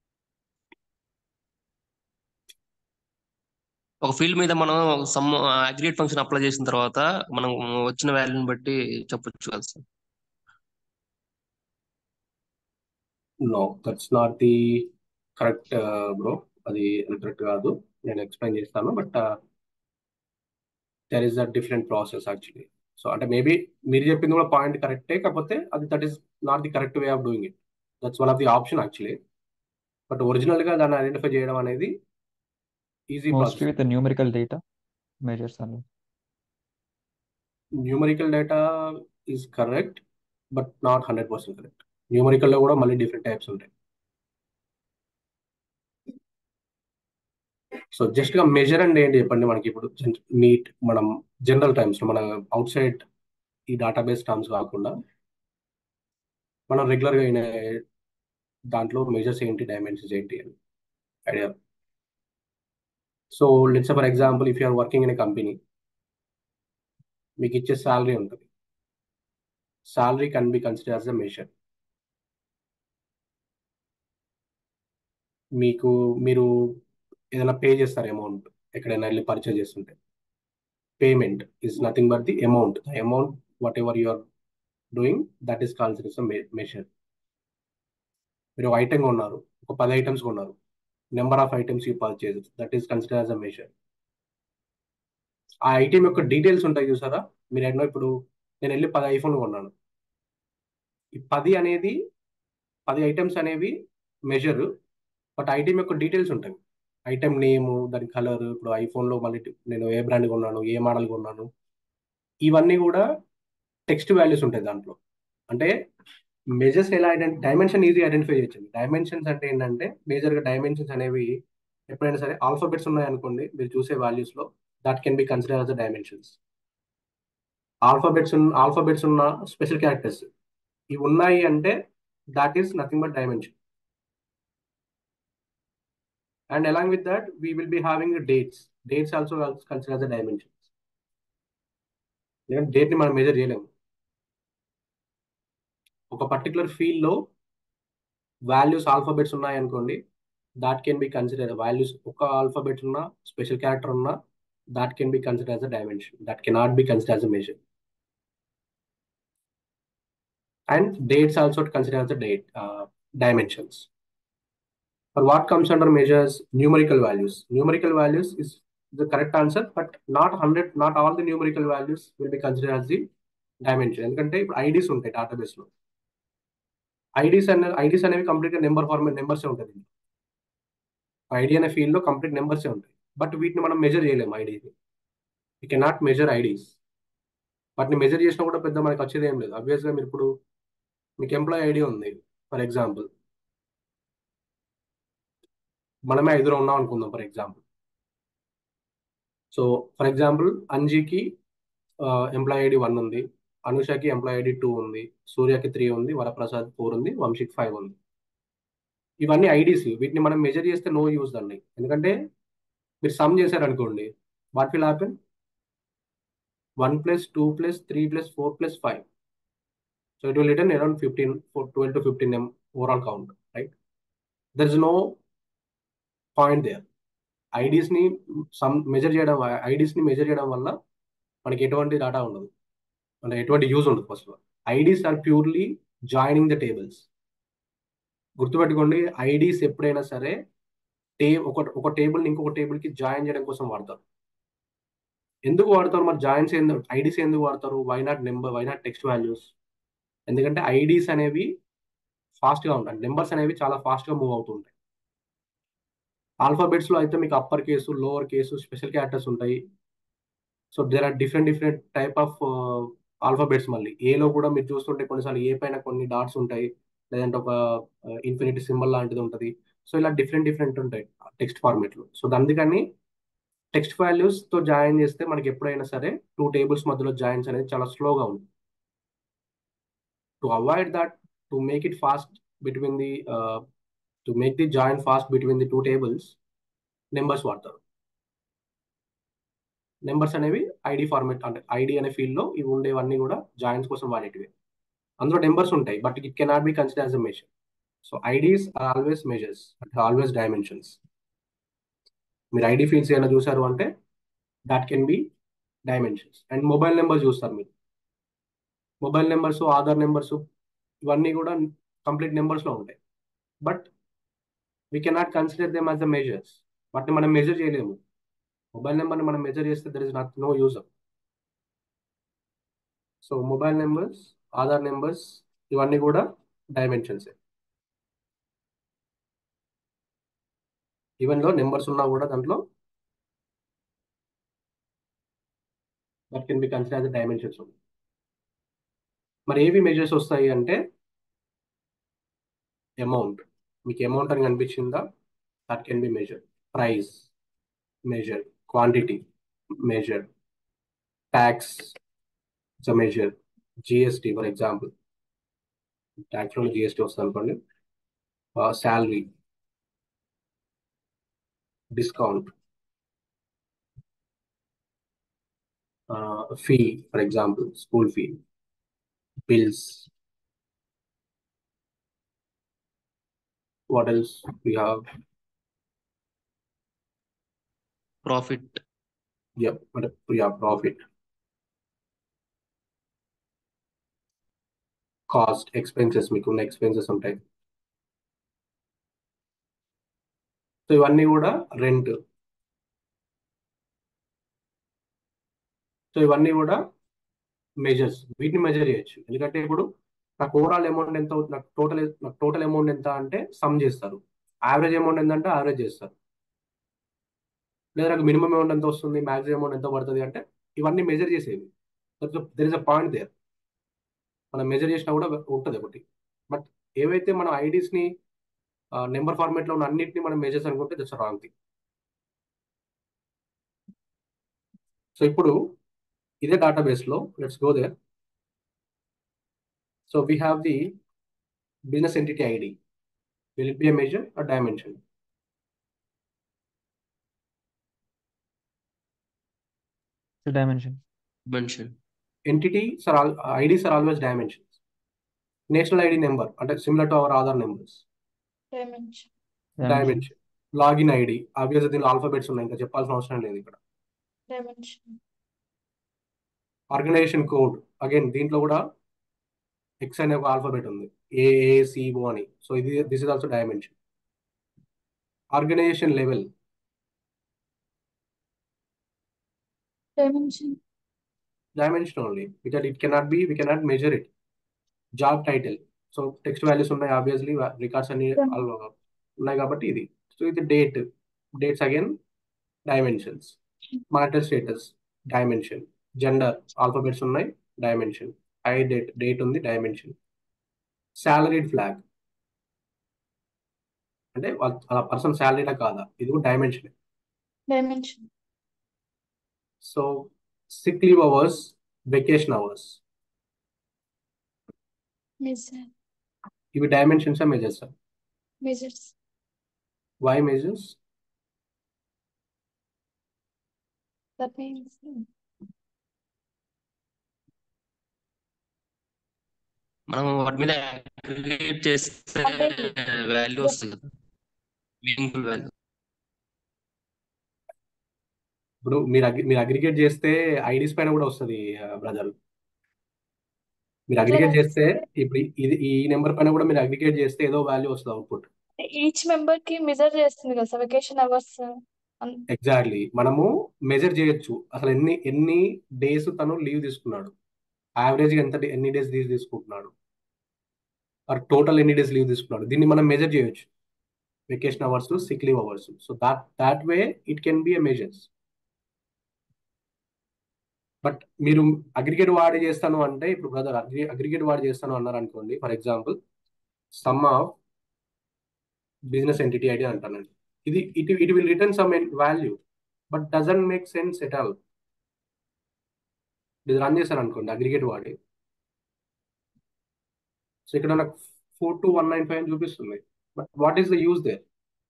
ఒక ఫీల్డ్ మీద మనం సమ్ అగ్రిగేట్ ఫంక్షన్ అప్లై చేసిన తర్వాత మనం వచ్చిన వాల్యూని బట్టి చెప్పొచ్చు కదా sir no that's not the correct bro అది కరెక్ట్ కాదు నేను ఎక్స్ప్లెయిన్ చేస్తాను but there is a different process actually so అంటే మేబీ మీరు చెప్పింది కూడా పాయింట్ కరెక్టే కాకపోతే అది that is not the correct way of doing it that's one of the option actually but ఒరిజినల్గా దాన్ని ఐడెంటిఫై చేయడం అనేది easy Mostly process with the numerical data, measures are. Numerical data is correct but not hundred percent correct న్యూమరికల్లో కూడా మళ్ళీ different types ఉంటాయి so just గా measure and ఏంటి చెప్పండి మనకి ఇప్పుడు మీట్ మనం జనరల్ టైమ్స్ మన అవుట్ సైడ్ ఈ డేటాబేస్ టర్మ్స్ కాకుండా మనం రెగ్యులర్ గా అయిన దాంట్లో మెజర్స్ ఏంటి డైమెన్షన్స్ ఏంటి అని idea so let's for example if you're working in a company మీకు ఇచ్చే శాలరీ ఉంటుంది salary can be consider as a measure మీకు మీరు ఏదైనా పే చేస్తారు అమౌంట్ ఎక్కడైనా వెళ్ళి పర్చేజ్ చేస్తుంటే payment is nothing but the amount the amount whatever you are doing that is consider measure మీరు ఒక ఐటమ్ కొన్నారు ఒక పది ఐటమ్స్ కొన్నారు number of items you purchase that is consider as a measure ఆ item యొక్క details ఉంటాయి చూసారా మీరు ఎన్నో ఇప్పుడు నేను వెళ్ళి పది ఐఫోన్ కొన్నాను ఈ పది అనేది పది ఐటమ్స్ అనేవి మెజర్ బట్ ఐటమ్ యొక్క డీటెయిల్స్ ఉంటాయి ఐటమ్ నేము దాని కలర్ ఇప్పుడు ఐఫోన్లో మళ్ళీ నేను ఏ బ్రాండ్ కొన్నాను ఏ మోడల్ కొన్నాను ఇవన్నీ కూడా టెక్స్ట్ వాల్యూస్ ఉంటాయి దాంట్లో అంటే మెజర్స్ ఎలా ఐడెంటి డైమెన్షన్ ఈజీ ఐడెంటిఫై చేయొచ్చు డైమెన్షన్స్ అంటే ఏంటంటే మేజర్గా డైమెన్షన్స్ అనేవి ఎప్పుడైనా సరే ఆల్ఫాబెట్స్ ఉన్నాయనుకోండి మీరు చూసే వాల్యూస్లో that can be consider as the dimensions alphabets alphabets ఉన్న స్పెషల్ క్యారెక్టర్స్ ఇవి ఉన్నాయి అంటే that is nothing but dimension and along with that we will be having the dates dates also considered as a dimensions ఎందుకంటే date ని మనం measure చేయలేము ఒక particular field లో వాల్యూస్ ఆల్ఫాబెట్స్ ఉన్నాయి అనుకోండి that can be consider values ఒక alphabet ఉన్న స్పెషల్ క్యారెక్టర్ ఉన్న that can be consider as a dimension that cannot be consider as a measure and dates also consider as a date dimensions For what comes under measures, numerical values. Numerical values is the correct answer, but not 100, not all the numerical values will be considered as the dimension. ఎందుకంటే ఇప్పుడు IDs ఉంటాయి database లో IDs అనే IDs అనేవి complete గా number format numbers ఉంటుంది ID అనే field లో కంప్లీట్ నెంబర్స్ ఉంటాయి బట్ వీటిని మనం మెజర్ చేయలేము ఐడీని యూ కెనాట్ మెజర్ ఐడీస్ వాటిని మెజర్ చేసినా కూడా పెద్ద మనకి వచ్చేది ఏం లేదు అబ్వియస్గా మీరు ఇప్పుడు మీకు ఎంప్లాయీ ఐడి ఉంది ఫర్ ఎగ్జాంపుల్ మనమే ఐదులో ఉన్నాం అనుకుందాం for example so for example అంజీకి ఎంప్లాయీ ఐడి వన్ ఉంది అనుషకి ఎంప్లాయీ ఐడి టూ ఉంది సూర్యకి త్రీ ఉంది వరప్రసాద్ ఫోర్ ఉంది వంశీకి ఫైవ్ ఉంది ఇవన్నీ ఐడీస్ వీటిని మనం మెజర్ చేస్తే నో యూజ్ అండి ఎందుకంటే మీరు సమ్ చేశారనుకోండి what will happen one plus two plus three plus four plus five so it will return around fifteen twelve to fifteen um overall count right there is no point there ఐడీస్ని sum measure చేయడం ఐడీస్ని measure చేయడం వల్ల మనకి ఎటువంటి data ఉండదు అంటే ఎటువంటి యూజ్ ఉండదు first of all IDs are purely joining the tables గుర్తుపెట్టుకోండి ఐడీస్ ఎప్పుడైనా సరే టే ఒక ఒక టేబుల్ని ఇంకొక టేబుల్కి జాయిన్ చేయడం కోసం వాడతారు ఎందుకు వాడతారు మరి జాయిన్స్ ఎందుకు ఐడీస్ ఎందుకు వాడతారు why not number why not text values ఎందుకంటే ఐడీస్ అనేవి ఫాస్ట్గా ఉంటాయి నెంబర్స్ అనేవి చాలా ఫాస్ట్గా మూవ్ అవుతుంటాయి ఆల్ఫాబెట్స్లో అయితే మీకు upper case lower case special characters ఉంటాయి so there are different different type of alphabets మళ్ళీ ఏలో కూడా మీరు చూస్తుంటే కొన్నిసార్లు ఏ పైన కొన్ని డాట్స్ ఉంటాయి లేదంటే ఒక ఇన్ఫినిటీ సింబల్ లాంటిది ఉంటుంది సో ఇలా డిఫరెంట్ డిఫరెంట్ ఉంటాయి టెక్స్ట్ ఫార్మేట్లో సో అందుకని టెక్స్ట్ వాల్యూస్తో జాయిన్ చేస్తే మనకి ఎప్పుడైనా సరే టూ టేబుల్స్ మధ్యలో జాయిన్స్ అనేది చాలా స్లోగా ఉంది to avoid that to make it fast between the to make the join fast between the two tables numbers వాడతారు నెంబర్స్ అనేవి ఐడి ఫార్మేట్ అంటే ఐడి అనే ఫీల్డ్లో ఇవి ఉండేవన్నీ కూడా జాయిన్స్ కోసం వాడేటివి అందులో నెంబర్స్ ఉంటాయి but it cannot be consider as a measure so IDs are always measures always dimensions మీరు ఐడి ఫీల్డ్స్ ఏమైనా చూసారు అంటే that can be dimensions and mobile number చూస్తారు మీరు మొబైల్ నెంబర్స్ ఆధార్ నెంబర్స్ ఇవన్నీ కూడా కంప్లీట్ నెంబర్స్లో ఉంటాయి but we cannot consider them as the measures వాటిని మనం మెజర్ చేయలేము మొబైల్ నెంబర్ని మనం మెజర్ చేస్తే there is not no use so mobile numbers Aadhaar numbers ఇవన్నీ కూడా డైమెన్షన్స్ ఈవెన్ లో నెంబర్స్ ఉన్నా కూడా దాంట్లో that can be consider as dimensions ఉంది మరి ఏవి మెజర్స్ వస్తాయి అంటే అమౌంట్ మీకు అమౌంట్ అని కనిపించిందా that can be measure price measure quantity measure tax it's a measure GST for example ట్యాక్స్లో జిఎస్టీ వస్తుంది అనుకోండి salary discount fee for example school fee bills what else we have profit yeah but yeah profit cost expenses మీకు ఉన్న expenses ఉంటాయి so ఇవన్నీ కూడా rent so ఇవన్నీ కూడా మెజర్స్ వీటిని మెజర్ చేయొచ్చు ఎందుకంటే ఇప్పుడు నాకు ఓవరాల్ అమౌంట్ ఎంత అవుతుంది నాకు టోటల్ నాకు టోటల్ అమౌంట్ ఎంత అంటే సమ్ చేస్తారు యావరేజ్ అమౌంట్ ఎంత అంటే యావరేజ్ చేస్తారు లేదా నాకు మినిమం అమౌంట్ ఎంత వస్తుంది మ్యాక్సిమం అమౌంట్ ఎంత పడుతుంది అంటే ఇవన్నీ మెజర్ చేసేవి there is a point there మనం మెజర్ చేసినా కూడా ఉంటుంది ఒకటి బట్ ఏవైతే మనం ఐడీస్ని నెంబర్ ఫార్మేట్లో ఉన్న అన్నింటినీ మనం మెజర్స్ అనుకుంటే దట్స్ రాంగ్ థింగ్ సో ఇప్పుడు ఇదే డేటాబేస్లో let's go there so we have the business entity ID will it be a measure ఆ డైమెన్షన్ The dimension. మెన్షన్ entities are all IDs are always dimensions. National ID number, అంటే similar to our other numbers. dimension, Dimension. Login ID obvious దీనిలో ఆల్ఫాబెట్స్ ఉన్నాయి ఇంకా చెప్పాల్సిన అవసరం లేదు ఇక్కడ dimension, ఆర్గనైజేషన్ కోడ్ అగైన్ దీంట్లో కూడా ఎక్స్ అనే ఒక ఆల్ఫాబెట్ ఉంది ఏఏసిఓ అని సో ఇది this is also dimension organization level dimension, dimension only because it cannot be we cannot measure it job title so text values ఉన్నాయి ఆబ్వియస్లీ రికార్డ్స్ అన్ని Yeah. all ఉన్నాయి కాబట్టి ఇది సో ఇది date dates again dimensions monetary status dimension gender alphabets ఉన్నాయి dimension hire date date ఉంది dimension salaried flag అంటే వాళ్ళ- ఆ పర్సన్ శాలరీలా కాదా ఇది కూడా dimension dimension so sick leave hours vacation hours measure ఇవి dimensions measures measures why measures that means మనం వాటి మీద అగ్రిగేట్ చేస్తే వాల్యూ వస్తుంది కదా మీనింగ్ఫుల్ వాల్యూ ఇప్పుడు మీరు అగ్రి మీరు అగ్రిగేట్ చేస్తే ఐడీస్ పైన కూడా వస్తుంది బ్రదర్ మీరు అగ్రిగేట్ చేస్తే ఇప్పుడు ఇది ఈ నెంబర్ పైన కూడా మీరు అగ్రిగేట్ చేస్తే ఏదో వాల్యూ వస్తుంది అవుట్పుట్ ఈచ్ మెంబర్ కి మెజర్ చేస్తుంది కదా సార్ వెకేషన్ అవర్స్ ఎగ్జాక్ట్లీ మనము మెజర్ చేయొచ్చు అసలు ఎన్ని ఎన్ని డేస్ తను లీవ్ తీసుకున్నాడు యావరేజ్ ఎంత ఎన్ని డేస్ లీవ్ తీసుకుంటున్నాడు ఆర్ టోటల్ ఎన్ని డేస్ లీవ్ తీసుకున్నాడు దీన్ని మనం మెజర్ చేయొచ్చు vacation hours sick leave hours so that that way it can be a measures but మీరు అగ్రిగేట్ వాడి చేస్తాను అంటే ఇప్పుడు బ్రదర్ అగ్రిగేట్ వాడి చేస్తాను అన్నారు అనుకోండి for example sum of business entity ID అంటానండి ఇది it it will return some value but doesn't make sense at all ఇది రన్ చేశాను అనుకోండి అగ్రిగేట్ వాడి సో ఇక్కడ నాకు four two one nine five చూపిస్తుంది but what is the use there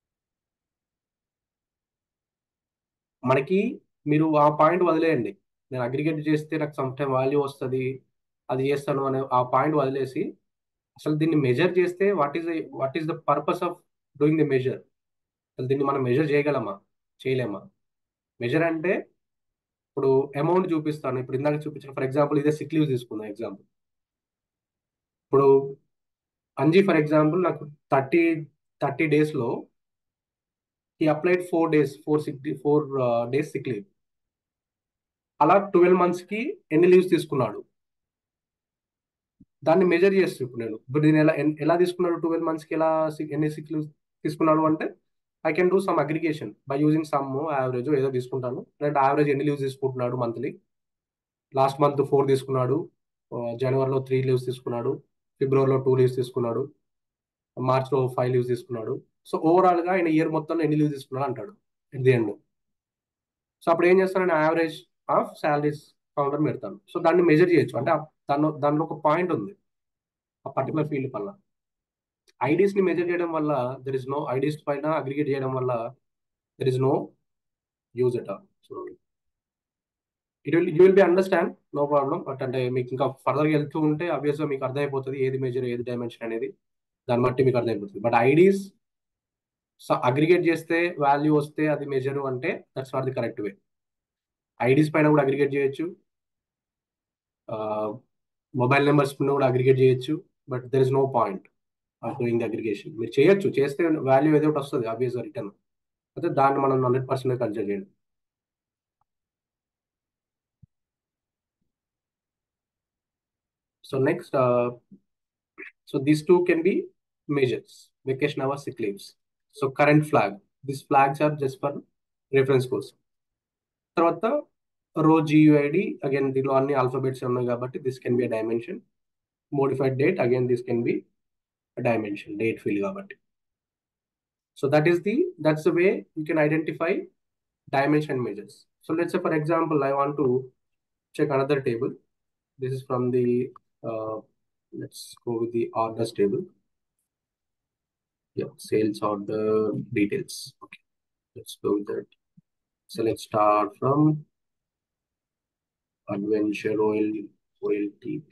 మనకి మీరు ఆ పాయింట్ వదిలేయండి నేను అగ్రిగేట్ చేస్తే నాకు సమ్ టైం వాల్యూ వస్తుంది అది చేస్తాను అనే ఆ పాయింట్ వదిలేసి అసలు దీన్ని మెజర్ చేస్తే what is what is the purpose of doing the measure అసలు దీన్ని మనం మెజర్ చేయగలమా చేయలేమా మెజర్ అంటే ఇప్పుడు అమౌంట్ చూపిస్తాను ఇప్పుడు ఇందాక చూపించిన ఫర్ ఎగ్జాంపుల్ ఇదే సిక్ లీవ్ తీసుకుందాం ఎగ్జాంపుల్ ఇప్పుడు అంజీ ఫర్ ఎగ్జాంపుల్ నాకు థర్టీ థర్టీ డేస్లో ఈ applied four days four sick four days sick leave అలా ట్వెల్వ్ మంత్స్కి ఎన్ని లీవ్స్ తీసుకున్నాడు దాన్ని మెజర్ చేస్తూ ఇప్పుడు నేను ఇప్పుడు నేను ఎలా ఎన్- ఎలా తీసుకున్నాడు ట్వెల్వ్ మంత్స్కి ఎలా sick- ఎన్ని సిక్ లీవ్స్ తీసుకున్నాడు అంటే I can do some aggregation by using some average ఏదో తీసుకుంటాను లేదంటే యావరేజ్ ఎన్ని లీవ్స్ తీసుకుంటున్నాడు మంత్లీ లాస్ట్ మంత్ ఫోర్ తీసుకున్నాడు జనవరిలో త్రీ లీవ్స్ తీసుకున్నాడు ఫిబ్రవరిలో టూ లీవ్స్ తీసుకున్నాడు మార్చ్లో ఫైవ్ లీవ్స్ తీసుకున్నాడు సో ఓవరాల్గా ఆయన ఇయర్ మొత్తంలో ఎన్ని లీవ్స్ తీసుకున్నాడు అంటాడు ఎట్ ది ఎండ్ సో అప్పుడు ఏం చేస్తాను నేను యావరేజ్ ఆఫ్ శాలరీస్ కౌంటర్ పెడతాను సో దాన్ని మెజర్ చేయొచ్చు అంటే ఆ- దానిలో దానిలో ఒక పాయింట్ ఉంది ఆ పర్టికులర్ ఫీల్డ్ వల్ల ఐడీస్ ని మెజర్ చేయడం వల్ల దెర్ ఇస్ నో ఐడీస్ పైన అగ్రిగేట్ చేయడం వల్ల there is no use at all so it will you will be understand no problem but అంటే మీకు ఇంకా ఫర్దర్గా వెళ్తూ ఉంటే ఆబ్వియస్గా మీకు అర్థమైపోతుంది ఏది మెజర్ ఏది డైమెన్షన్ అనేది దాన్ని బట్టి మీకు అర్థమైపోతుంది బట్ ఐడీస్ అగ్రిగేట్ చేస్తే వాల్యూ వస్తే అది మెజర్ అంటే that's not the correct way IDs పైన కూడా అగ్రిగేట్ చేయొచ్చు మొబైల్ నెంబర్స్ పైన కూడా అగ్రిగేట్ చేయొచ్చు but there is no point of doing the aggregation మీరు చేయొచ్చు చేస్తే వాల్యూ ఏదో ఒకటి వస్తుంది ఆబ్వియస్గా రిటర్న్ అయితే దాన్ని మనం హండ్రెడ్ పర్సెంట్ కన్సిడర్ చేయండి so next so these two can be measures vacation hours sick leaves so current flag these flags are just for reference కోసం తర్వాత రో జియుఐడి అగైన్ దీనిలో అన్ని ఆల్ఫాబెట్స్ ఉన్నాయి కాబట్టి this can be a dimension modified date again this can be dimension date field కాబట్టి so that is the that's the way you can identify dimension measures so let's say for example i want to check another table this is from the uh, let's go with the orders table yeah sales order details okay let's go with that so let's start from adventure oil oil tp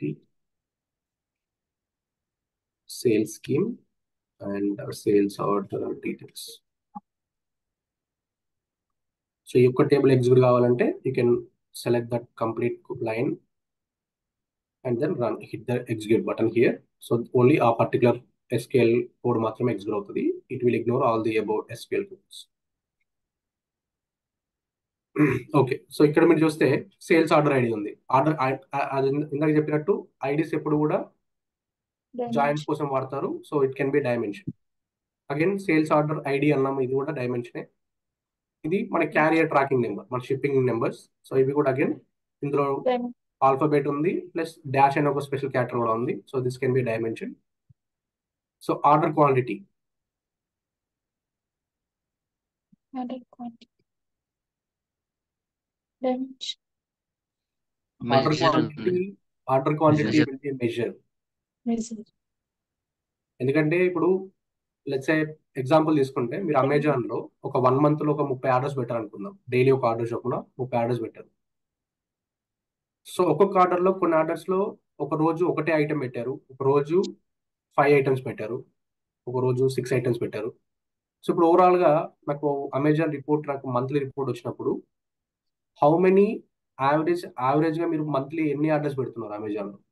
sales scheme and our sales order details so ఈ యొక్క table execute కావాలంటే you can select that complete line and then run hit the execute button here so only ఆ particular SQL code మాత్రమే execute అవుతుంది it will ignore all the about SQL codes okay so ఇక్కడ మీరు చూస్తే sales order ID ఉంది order అది ఇందాక చెప్పినట్టు ఐడీస్ ఎప్పుడు కూడా జాయింట్స్ కోసం వాడతారు so it can be dimension again sales order ID అన్నాము ఇది కూడా డైమెన్షనే ఇది మన క్యారియర్ ట్రాకింగ్ నెంబర్ మన షిప్పింగ్ నెంబర్స్ సో ఇవి కూడా అగైన్ ఇందులో Dim- ఆల్ఫాబెట్ ఉంది ప్లస్ డాష్ అనే ఒక స్పెషల్ క్యారెక్టర్ కూడా ఉంది so this can be dimension so order quantity Order quantity. Dimension. Order measure quantity order quantity Measure. Will be measure Measure. ఎందుకంటే ఇప్పుడు లెట్స్ ఎగ్జాంపుల్ తీసుకుంటే మీరు అమెజాన్ లో ఒక వన్ మంత్ లో ఒక ముప్పై ఆర్డర్స్ పెట్టారు అనుకుందాం డైలీ ఒక ఆర్డర్ చొప్పున ముప్పై ఆర్డర్స్ పెట్టారు సో ఒక్కొక్క ఆర్డర్ లో కొన్ని ఆర్డర్స్ లో ఒక రోజు ఒకటే ఐటెం పెట్టారు ఒక రోజు ఫైవ్ ఐటమ్స్ పెట్టారు ఒక రోజు సిక్స్ ఐటమ్స్ పెట్టారు సో ఇప్పుడు ఓవరాల్ గా నాకు అమెజాన్ రిపోర్ట్ నాకు మంత్లీ రిపోర్ట్ వచ్చినప్పుడు హౌ మెనీ యావరేజ్ యావరేజ్ గా మీరు మంత్లీ ఎన్ని ఆర్డర్స్ పెడుతున్నారు అమెజాన్ లో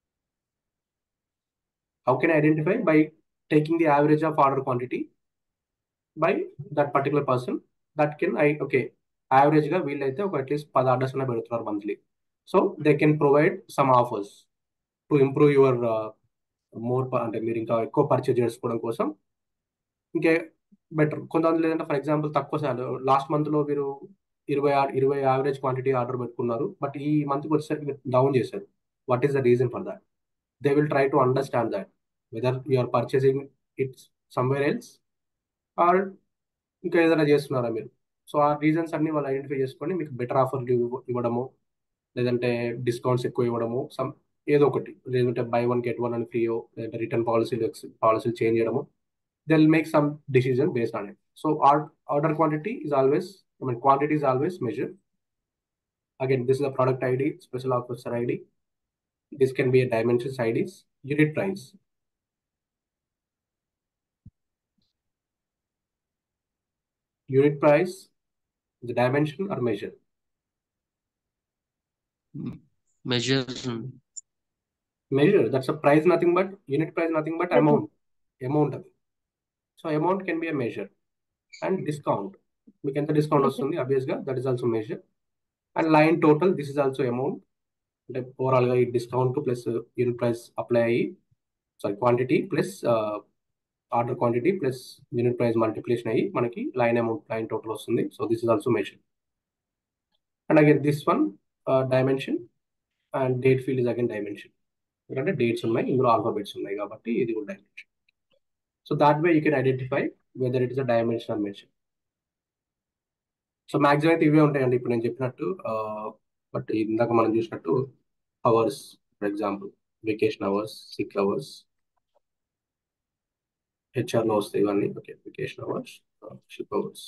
how can identify by taking the average of order quantity by that particular person that can I okay average గా వీళ్ళైతే ఒక అట్లీస్ట్ పది ఆర్డర్స్ అన్న పెడుతున్నారు monthly so they can provide some offers to improve your more అంటే మీరు ఇంకా ఎక్కువ పర్చేజ్ చేసుకోవడం కోసం ఇంకే బెటర్ కొంతమంది లేదంటే ఫర్ ఎగ్జాంపుల్ తక్కువ సాలరీ లాస్ట్ మంత్ లో మీరు ఇరవై ఆ- ఇరవై యావరేజ్ క్వాంటిటీ ఆర్డర్ పెట్టుకున్నారు బట్ ఈ మంత్కి వచ్చేసరికి డౌన్ చేశారు what is the reason for that they will try to understand that whether you are purchasing it's somewhere else or ఇంకా ఏదైనా చేస్తున్నారా మీరు సో ఆ రీజన్స్ అన్ని వాళ్ళు ఐడెంటిఫై చేసుకొని మీకు బెటర్ ఆఫర్లు ఇవ్వడము లేదంటే డిస్కౌంట్స్ ఎక్కువ ఇవ్వడము సమ్ ఏదో ఒకటి లేదంటే బై వన్ గెట్ వన్ అని ఫ్రీయో లేదంటే రిటర్న్ పాలసీలు పాలసీలు చేంజ్ చేయడము they will make some decision based on it so order quantity is always I mean quantity is always measure again this is the product ID, special officer ID. This can be a dimensions IDs, unit price. Unit price, the dimension or measure. Measure Measure, that's a price, nothing but unit price, nothing but amount. Amount అది. So amount can be a measure. And discount. మీకు ఎంత discount Okay. వస్తుంది obvious గా that is also measure and line total this is also amount అంటే overall గా ఈ discount plus unit price apply అయ్యి sorry quantity plus order quantity plus unit price multiplication అయ్యి మనకి లైన్ అమౌంట్ లైన్ టోటల్ వస్తుంది so this is also measure and again this one dimension and date field is again dimension ఎందుకంటే dates ఉన్నాయి ఇందులో alphabets ఉన్నాయి కాబట్టి ఇది కూడా dimension so that way you can identify whether it is a dimension or mention so maximum అయితే ఇవే ఉంటాయండి ఇప్పుడు నేను చెప్పినట్టు బట్ ఇందాక మనం చూసినట్టు hours for example vacation hours sick hours హెచ్ఆర్లో వస్తాయి ఇవన్నీ okay vacation hours ship hours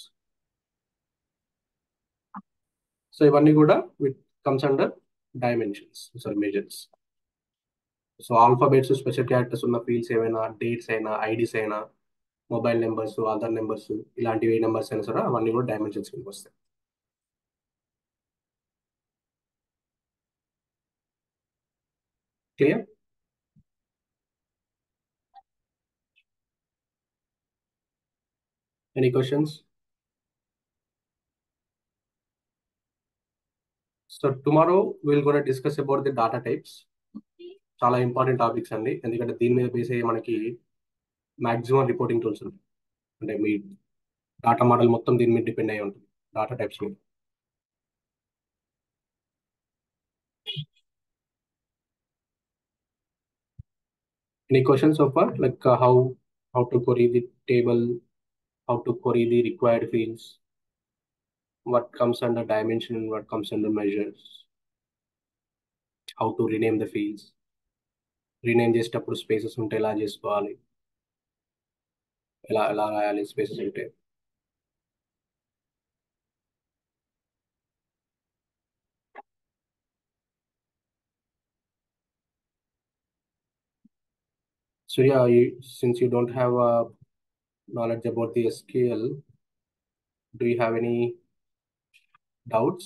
so ఇవన్నీ కూడా with comes under dimensions sorry measures so alphabets special characters ఉన్న ఫీల్డ్స్ ఏమైనా డేట్స్ అయినా ఐడీస్ అయినా మొబైల్ నెంబర్స్ ఆధార్ నెంబర్స్ ఇలాంటివి ఏ నెంబర్స్ అయినా సరే అవన్నీ కూడా డైమెన్షన్స్ కిందకి వస్తాయి clear any questions so tomorrow will gonna discuss about the data types చాలా ఇంపార్టెంట్ టాపిక్స్ అండి ఎందుకంటే దీని మీద బేస్ అయ్యి మనకి మాక్సిమం రిపోర్టింగ్ టూల్స్ ఉంటాయి అంటే మీ డాటా మోడల్ మొత్తం దీని మీద డిపెండ్ అయి ఉంటుంది డాటా టైప్స్ మీద Any questions so far? Like uh, how how to query the table, how to query the required fields, what comes under dimension and what comes under measures, how to rename the fields, rename చేసేటప్పుడు spaces ఉంటే ఎలా చేసుకోవాలి ఎలా ఎలా రాయాలి spaces ఉంటే So yeah, you, since you don't have uh, knowledge about the SQL, do you have any doubts?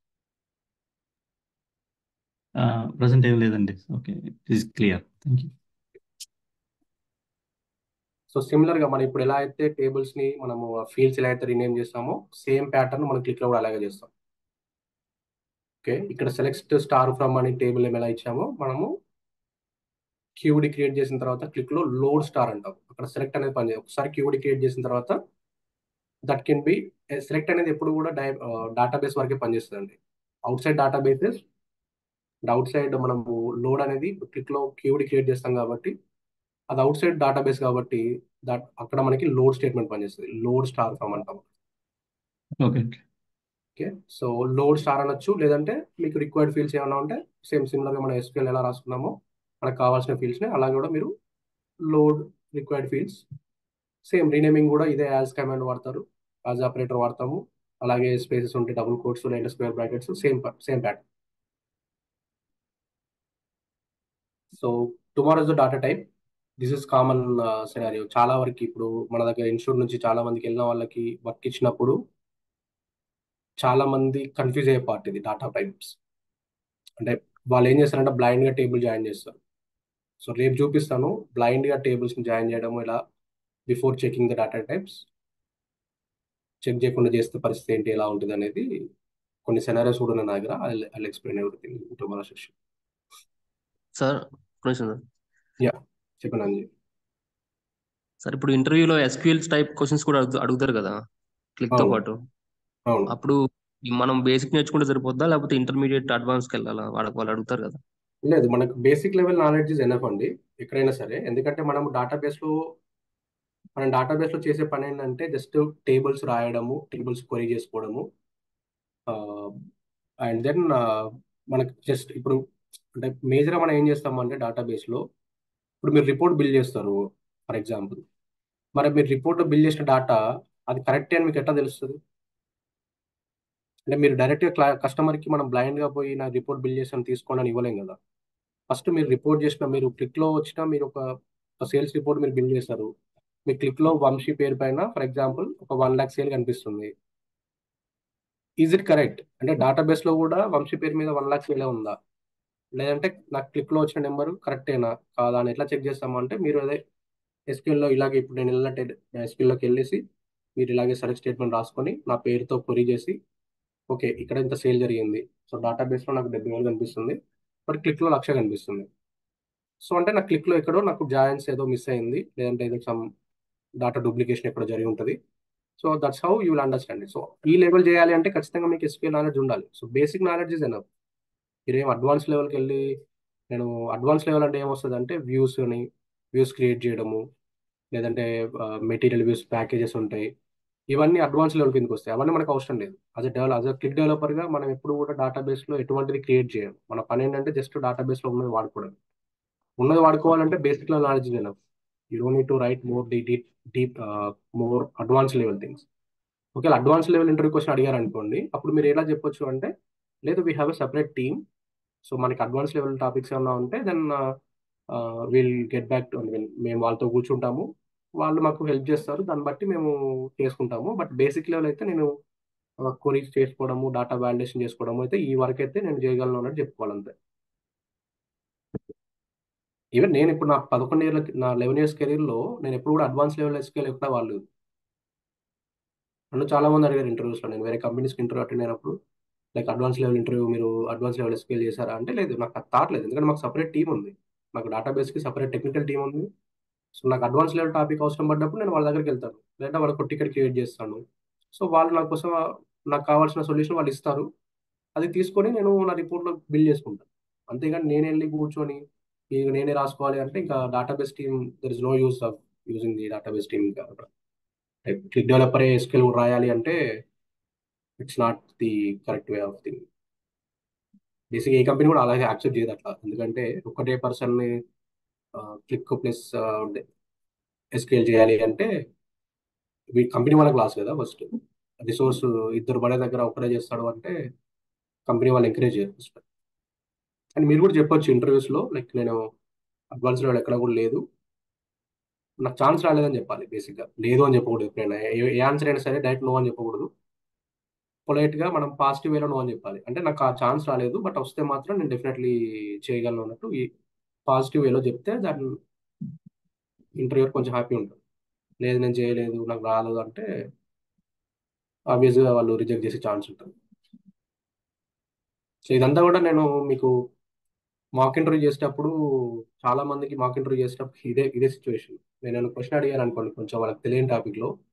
Present ఏం లేదండి okay it is clear thank you so similar గా మనం ఇప్పుడు ఎలా అయితే టేబుల్స్ ని మనము ఫీల్డ్స్ ఎలా అయితే రీనేమ్ చేస్తామో సేమ్ ప్యాటర్న్ మనం క్లిక్ లో కూడా అలాగే చేస్తాం ఓకే ఇక్కడ సెలెక్ట్ స్టార్ ఫ్రమ్ అని టేబుల్ నేమ్ ఎలా ఇచ్చామో మనము క్యూడి క్రియేట్ చేసిన తర్వాత క్లిక్ లో లోడ్ స్టార్ అంటాం అక్కడ సెలెక్ట్ అనేది పని చేయదు ఒకసారి క్యూడి క్రియేట్ చేసిన తర్వాత దట్ కెన్ బి సెలెక్ట్ అనేది ఎప్పుడు కూడా డై డేటాబేస్ వరకే పనిచేస్తుందండి outside databases outside మనము లోడ్ అనేది క్లిక్లో క్యూడి క్రియేట్ చేస్తాం కాబట్టి అది అవుట్ సైడ్ డేటాబేస్ కాబట్టి దట్ అక్కడ మనకి లోడ్ స్టేట్మెంట్ పనిచేస్తుంది లోడ్ స్టార్ ఫామ్ అంటాం okay okay so load star అనొచ్చు లేదంటే మీకు రిక్వైర్డ్ ఫీల్డ్స్ ఏమైనా ఉంటే సేమ్ సిమిలర్గా మనం ఎస్క్యూఎల్ ఎలా రాసుకున్నామో మనకు కావాల్సిన ఫీల్డ్స్ని అలాగే కూడా మీరు load required fields same renaming కూడా ఇదే యాజ్ కమాండ్ వాడతారు యాజ్ ఆపరేటర్ వాడతాము అలాగే స్పేసెస్ ఉంటే డబుల్ కోట్స్ లేదా square brackets same same pattern so tomorrow is the data type this is common scenario చాలా వరకు ఇప్పుడు మన దగ్గర ఇన్స్టిట్యూట్ నుంచి చాలా మందికి వెళ్ళిన వాళ్ళకి వర్క్ ఇచ్చినప్పుడు చాలా మంది కన్ఫ్యూజ్ అయ్యే పార్ట్ ఇది డాటా టైప్స్ అంటే వాళ్ళు ఏం చేస్తారంటే blind గా టేబుల్ జాయిన్ చేస్తారు సో రేపు చూపిస్తాను blind గా టేబుల్స్ ని జాయిన్ చేయడం ఇలా before checking the data types check చేయకుండా చేస్తే పరిస్థితి ఏంటి ఎలా ఉంటుంది అనేది కొన్ని సెనారియోస్ కూడా ఉన్నాయి నా దగ్గర I explain everything tomorrow session sir కొంచెం సార్ యా చెప్పండి అంజీ సార్ ఇప్పుడు ఇంటర్వ్యూలో ఎస్క్యూఎల్ టైప్ క్వశ్చన్స్ కూడా అడుగు- అడుగుతారు కదా క్లిక్ తో అవును పాటు అవును అప్పుడు మనం బేసిక్ నేర్చుకుంటే సరిపోద్దా లేకపోతే ఇంటర్మీడియట్ అడ్వాన్స్కి వెళ్ళాలా వాళ్ళకి వాళ్ళు అడుగుతారు కదా లేదు మనకు basic level knowledge is enough అండి ఎక్కడైనా సరే ఎందుకంటే మనం డేటాబేస్లో మనం డేటాబేస్లో చేసే పని ఏంటంటే జస్ట్ టేబుల్స్ రాయడము టేబుల్స్ క్వరీ చేసుకోవడము అండ్ దెన్ మనకు జస్ట్ ఇప్పుడు అంటే మేజర్గా మనం ఏం చేస్తామంటే డేటాబేస్లో ఇప్పుడు మీరు రిపోర్ట్ బిల్డ్ చేస్తారు ఫర్ ఎగ్జాంపుల్ మరి మీరు రిపోర్ట్లో బిల్డ్ చేసిన డేటా అది కరెక్ట్ అని మీకు ఎట్లా తెలుస్తుంది అంటే మీరు డైరెక్ట్గా క్లా కస్టమర్కి మనం బ్లైండ్గా పోయి నా రిపోర్ట్ బిల్డ్ చేసాను తీసుకోండి అని ఇవ్వలేం కదా ఫస్ట్ మీరు రిపోర్ట్ చేసిన మీరు క్లిక్లో వచ్చిన మీరు ఒక సేల్స్ రిపోర్ట్ మీరు బిల్డ్ చేస్తారు మీ క్లిక్లో వంశీ పేరు పైన ఫర్ ఎగ్జాంపుల్ ఒక వన్ ల్యాక్ సేల్ కనిపిస్తుంది ఈజ్ ఇట్ కరెక్ట్ అంటే డేటాబేస్లో కూడా వంశీ పేరు మీద వన్ ల్యాక్ సేలే ఉందా లేదంటే నాకు క్లిక్లో వచ్చిన నెంబర్ కరెక్టేనా కాదా అని ఎట్లా చెక్ చేస్తాము అంటే మీరు అదే ఎస్క్యూఎల్లో ఇలాగే ఇప్పుడు నేను వెళ్ళినట్టు ఎస్క్యూఎల్లోకి వెళ్ళేసి మీరు ఇలాగే సెలెక్ట్ స్టేట్మెంట్ రాసుకొని నా పేరుతో కొరీ చేసి ఓకే ఇక్కడ ఇంత సేల్ జరిగింది సో డేటాబేస్లో నాకు డెబ్బై వేలు కనిపిస్తుంది బట్ క్లిక్లో లక్ష కనిపిస్తుంది సో అంటే నా క్లిక్లో ఎక్కడో నాకు జాయిన్స్ ఏదో మిస్ అయింది లేదంటే ఏదో సమ్ డాటా డూప్లికేషన్ ఎక్కడో జరిగి ఉంటుంది so that's how you will understand so ఈ లెవెల్ చేయాలి అంటే ఖచ్చితంగా మీకు ఎస్క్యూఎల్ నాలెడ్జ్ ఉండాలి so basic knowledge is enough మీరు ఏం అడ్వాన్స్ లెవెల్కి వెళ్ళి నేను అడ్వాన్స్ లెవెల్ అంటే ఏమొస్తుంది అంటే వ్యూస్ అని వ్యూస్ క్రియేట్ చేయడము లేదంటే మెటీరియల్ వ్యూస్ ప్యాకేజెస్ ఉంటాయి ఇవన్నీ అడ్వాన్స్ లెవెల్ కిందకి వస్తాయి అవన్నీ మనకు అవసరం లేదు అజ్ డెవలప్ అజ్ క్లిక్ డెవలపర్గా మనం ఎప్పుడు కూడా డేటాబేస్లో ఎటువంటిది క్రియేట్ చేయం మన పని ఏంటంటే జస్ట్ డేటాబేస్లో ఉన్నది వాడుకోవడం ఉన్నది వాడుకోవాలంటే basic level knowledge enough you don't need to write more డీ deep deep more advance level things ఒకవేళ అడ్వాన్స్ లెవెల్ ఇంటర్వ్యూ క్వశ్చన్ అడిగారు అనుకోండి అప్పుడు మీరు ఎలా చెప్పొచ్చు అంటే లేదు we have a separate team so మనకి అడ్వాన్స్ లెవెల్ టాపిక్స్ ఏమన్నా ఉంటే then will get back to మేము వాళ్ళతో కూర్చుంటాము వాళ్ళు మాకు హెల్ప్ చేస్తారు దాన్ని బట్టి మేము చేసుకుంటాము బట్ బేసిక్ లెవెల్ అయితే నేను కొరీస్ చేసుకోవడము డేటా వాలిడేషన్ చేసుకోవడము అయితే ఈ వరకు అయితే నేను చేయగలను అన్నట్టు చెప్పుకోవాలంతే ఈవెన్ నేను ఇప్పుడు నా పదకొండు ఇయర్ల నా లెవెన్ ఇయర్స్ కెరీర్లో నేను ఎప్పుడు కూడా అడ్వాన్స్ లెవెల్ ఎస్కేల్ ఎక్కడ వాళ్ళు నన్ను చాలా మంది అడిగారు ఇంటర్వ్యూస్లో నేను వేరే కంపెనీస్కి ఇంటర్వ్యూ అటెండ్ అయినప్పుడు లైక్ అడ్వాన్స్ లెవెల్ ఇంటర్వ్యూ మీరు అడ్వాన్స్ లెవెల్ ఎస్కేల్ చేశారా అంటే లేదు నాకు అది థాట్ లేదు ఎందుకంటే మాకు సపరేట్ టీం ఉంది నాకు డేటాబేస్కి సపరేట్ టెక్నికల్ టీం ఉంది సో నాకు అడ్వాన్స్ లెవెల్ టాపిక్ అవసరం పడ్డప్పుడు నేను వాళ్ళ దగ్గరికి వెళ్తాను లేదా వాళ్ళకి టికెట్ క్రియేట్ చేస్తాను సో వాళ్ళు నా కోసం నాకు కావాల్సిన సొల్యూషన్ వాళ్ళు ఇస్తారు అది తీసుకొని నేను నా రిపోర్ట్లో బిల్డ్ చేసుకుంటాను అంతేగాని నేను వెళ్ళి కూర్చొని ఇక నేనే రాసుకోవాలి అంటే ఇంకా database team there is no use of using the database team Qlik డెవలపరే ఎస్కేల్ కూడా రాయాలి అంటే it's not the correct way of thing basic ఏ కంపెనీ కూడా అలాగే యాక్సెప్ట్ చేయదు అట్లా ఎందుకంటే ఒకటే పర్సన్ని క్లిక్ ప్లస్ ఎస్కేల్ చేయాలి అంటే కంపెనీ వాళ్ళకి లాస్ కదా ఫస్ట్ రిసోర్స్ ఇద్దరు పడే దగ్గర ఒకటే చేస్తాడు అంటే కంపెనీ వాళ్ళు ఎంకరేజ్ చేయరు ఫస్ట్ అండ్ మీరు కూడా చెప్పొచ్చు ఇంటర్వ్యూస్లో లైక్ నేను అడ్వాన్స్ లెవెల్ ఎక్కడ కూడా లేదు నాకు ఛాన్స్ రాలేదని చెప్పాలి బేసిక్గా లేదు అని చెప్పకూడదు ఎప్పుడైనా ఏ- ఏ ఆన్సర్ అయినా సరే డైరెక్ట్ నో అని చెప్పకూడదు పొలైట్గా మనం పాజిటివ్ వేలో నో అని చెప్పాలి అంటే నాకు ఆ ఛాన్స్ రాలేదు బట్ వస్తే మాత్రం నేను డెఫినెట్లీ చేయగలను అన్నట్టు ఈ పాజిటివ్ వేలో చెప్తే దాని ఇంటర్వ్యూ కొంచెం హ్యాపీ ఉంటుంది లేదు నేను చేయలేదు నాకు రాలేదు అంటే ఆబ్వియస్గా వాళ్ళు రిజెక్ట్ చేసే ఛాన్స్ ఉంటుంది సో ఇదంతా కూడా నేను మీకు మాక్ ఇంటర్వ్యూ చేసేటప్పుడు చాలా మందికి మాక్ ఇంటర్వ్యూ చేసేటప్పుడు ఇదే ఇదే సిచ్యువేషన్ నేను క్వశ్చన్ అడిగాను అనుకోండి కొంచెం వాళ్ళకి తెలియని టాపిక్లో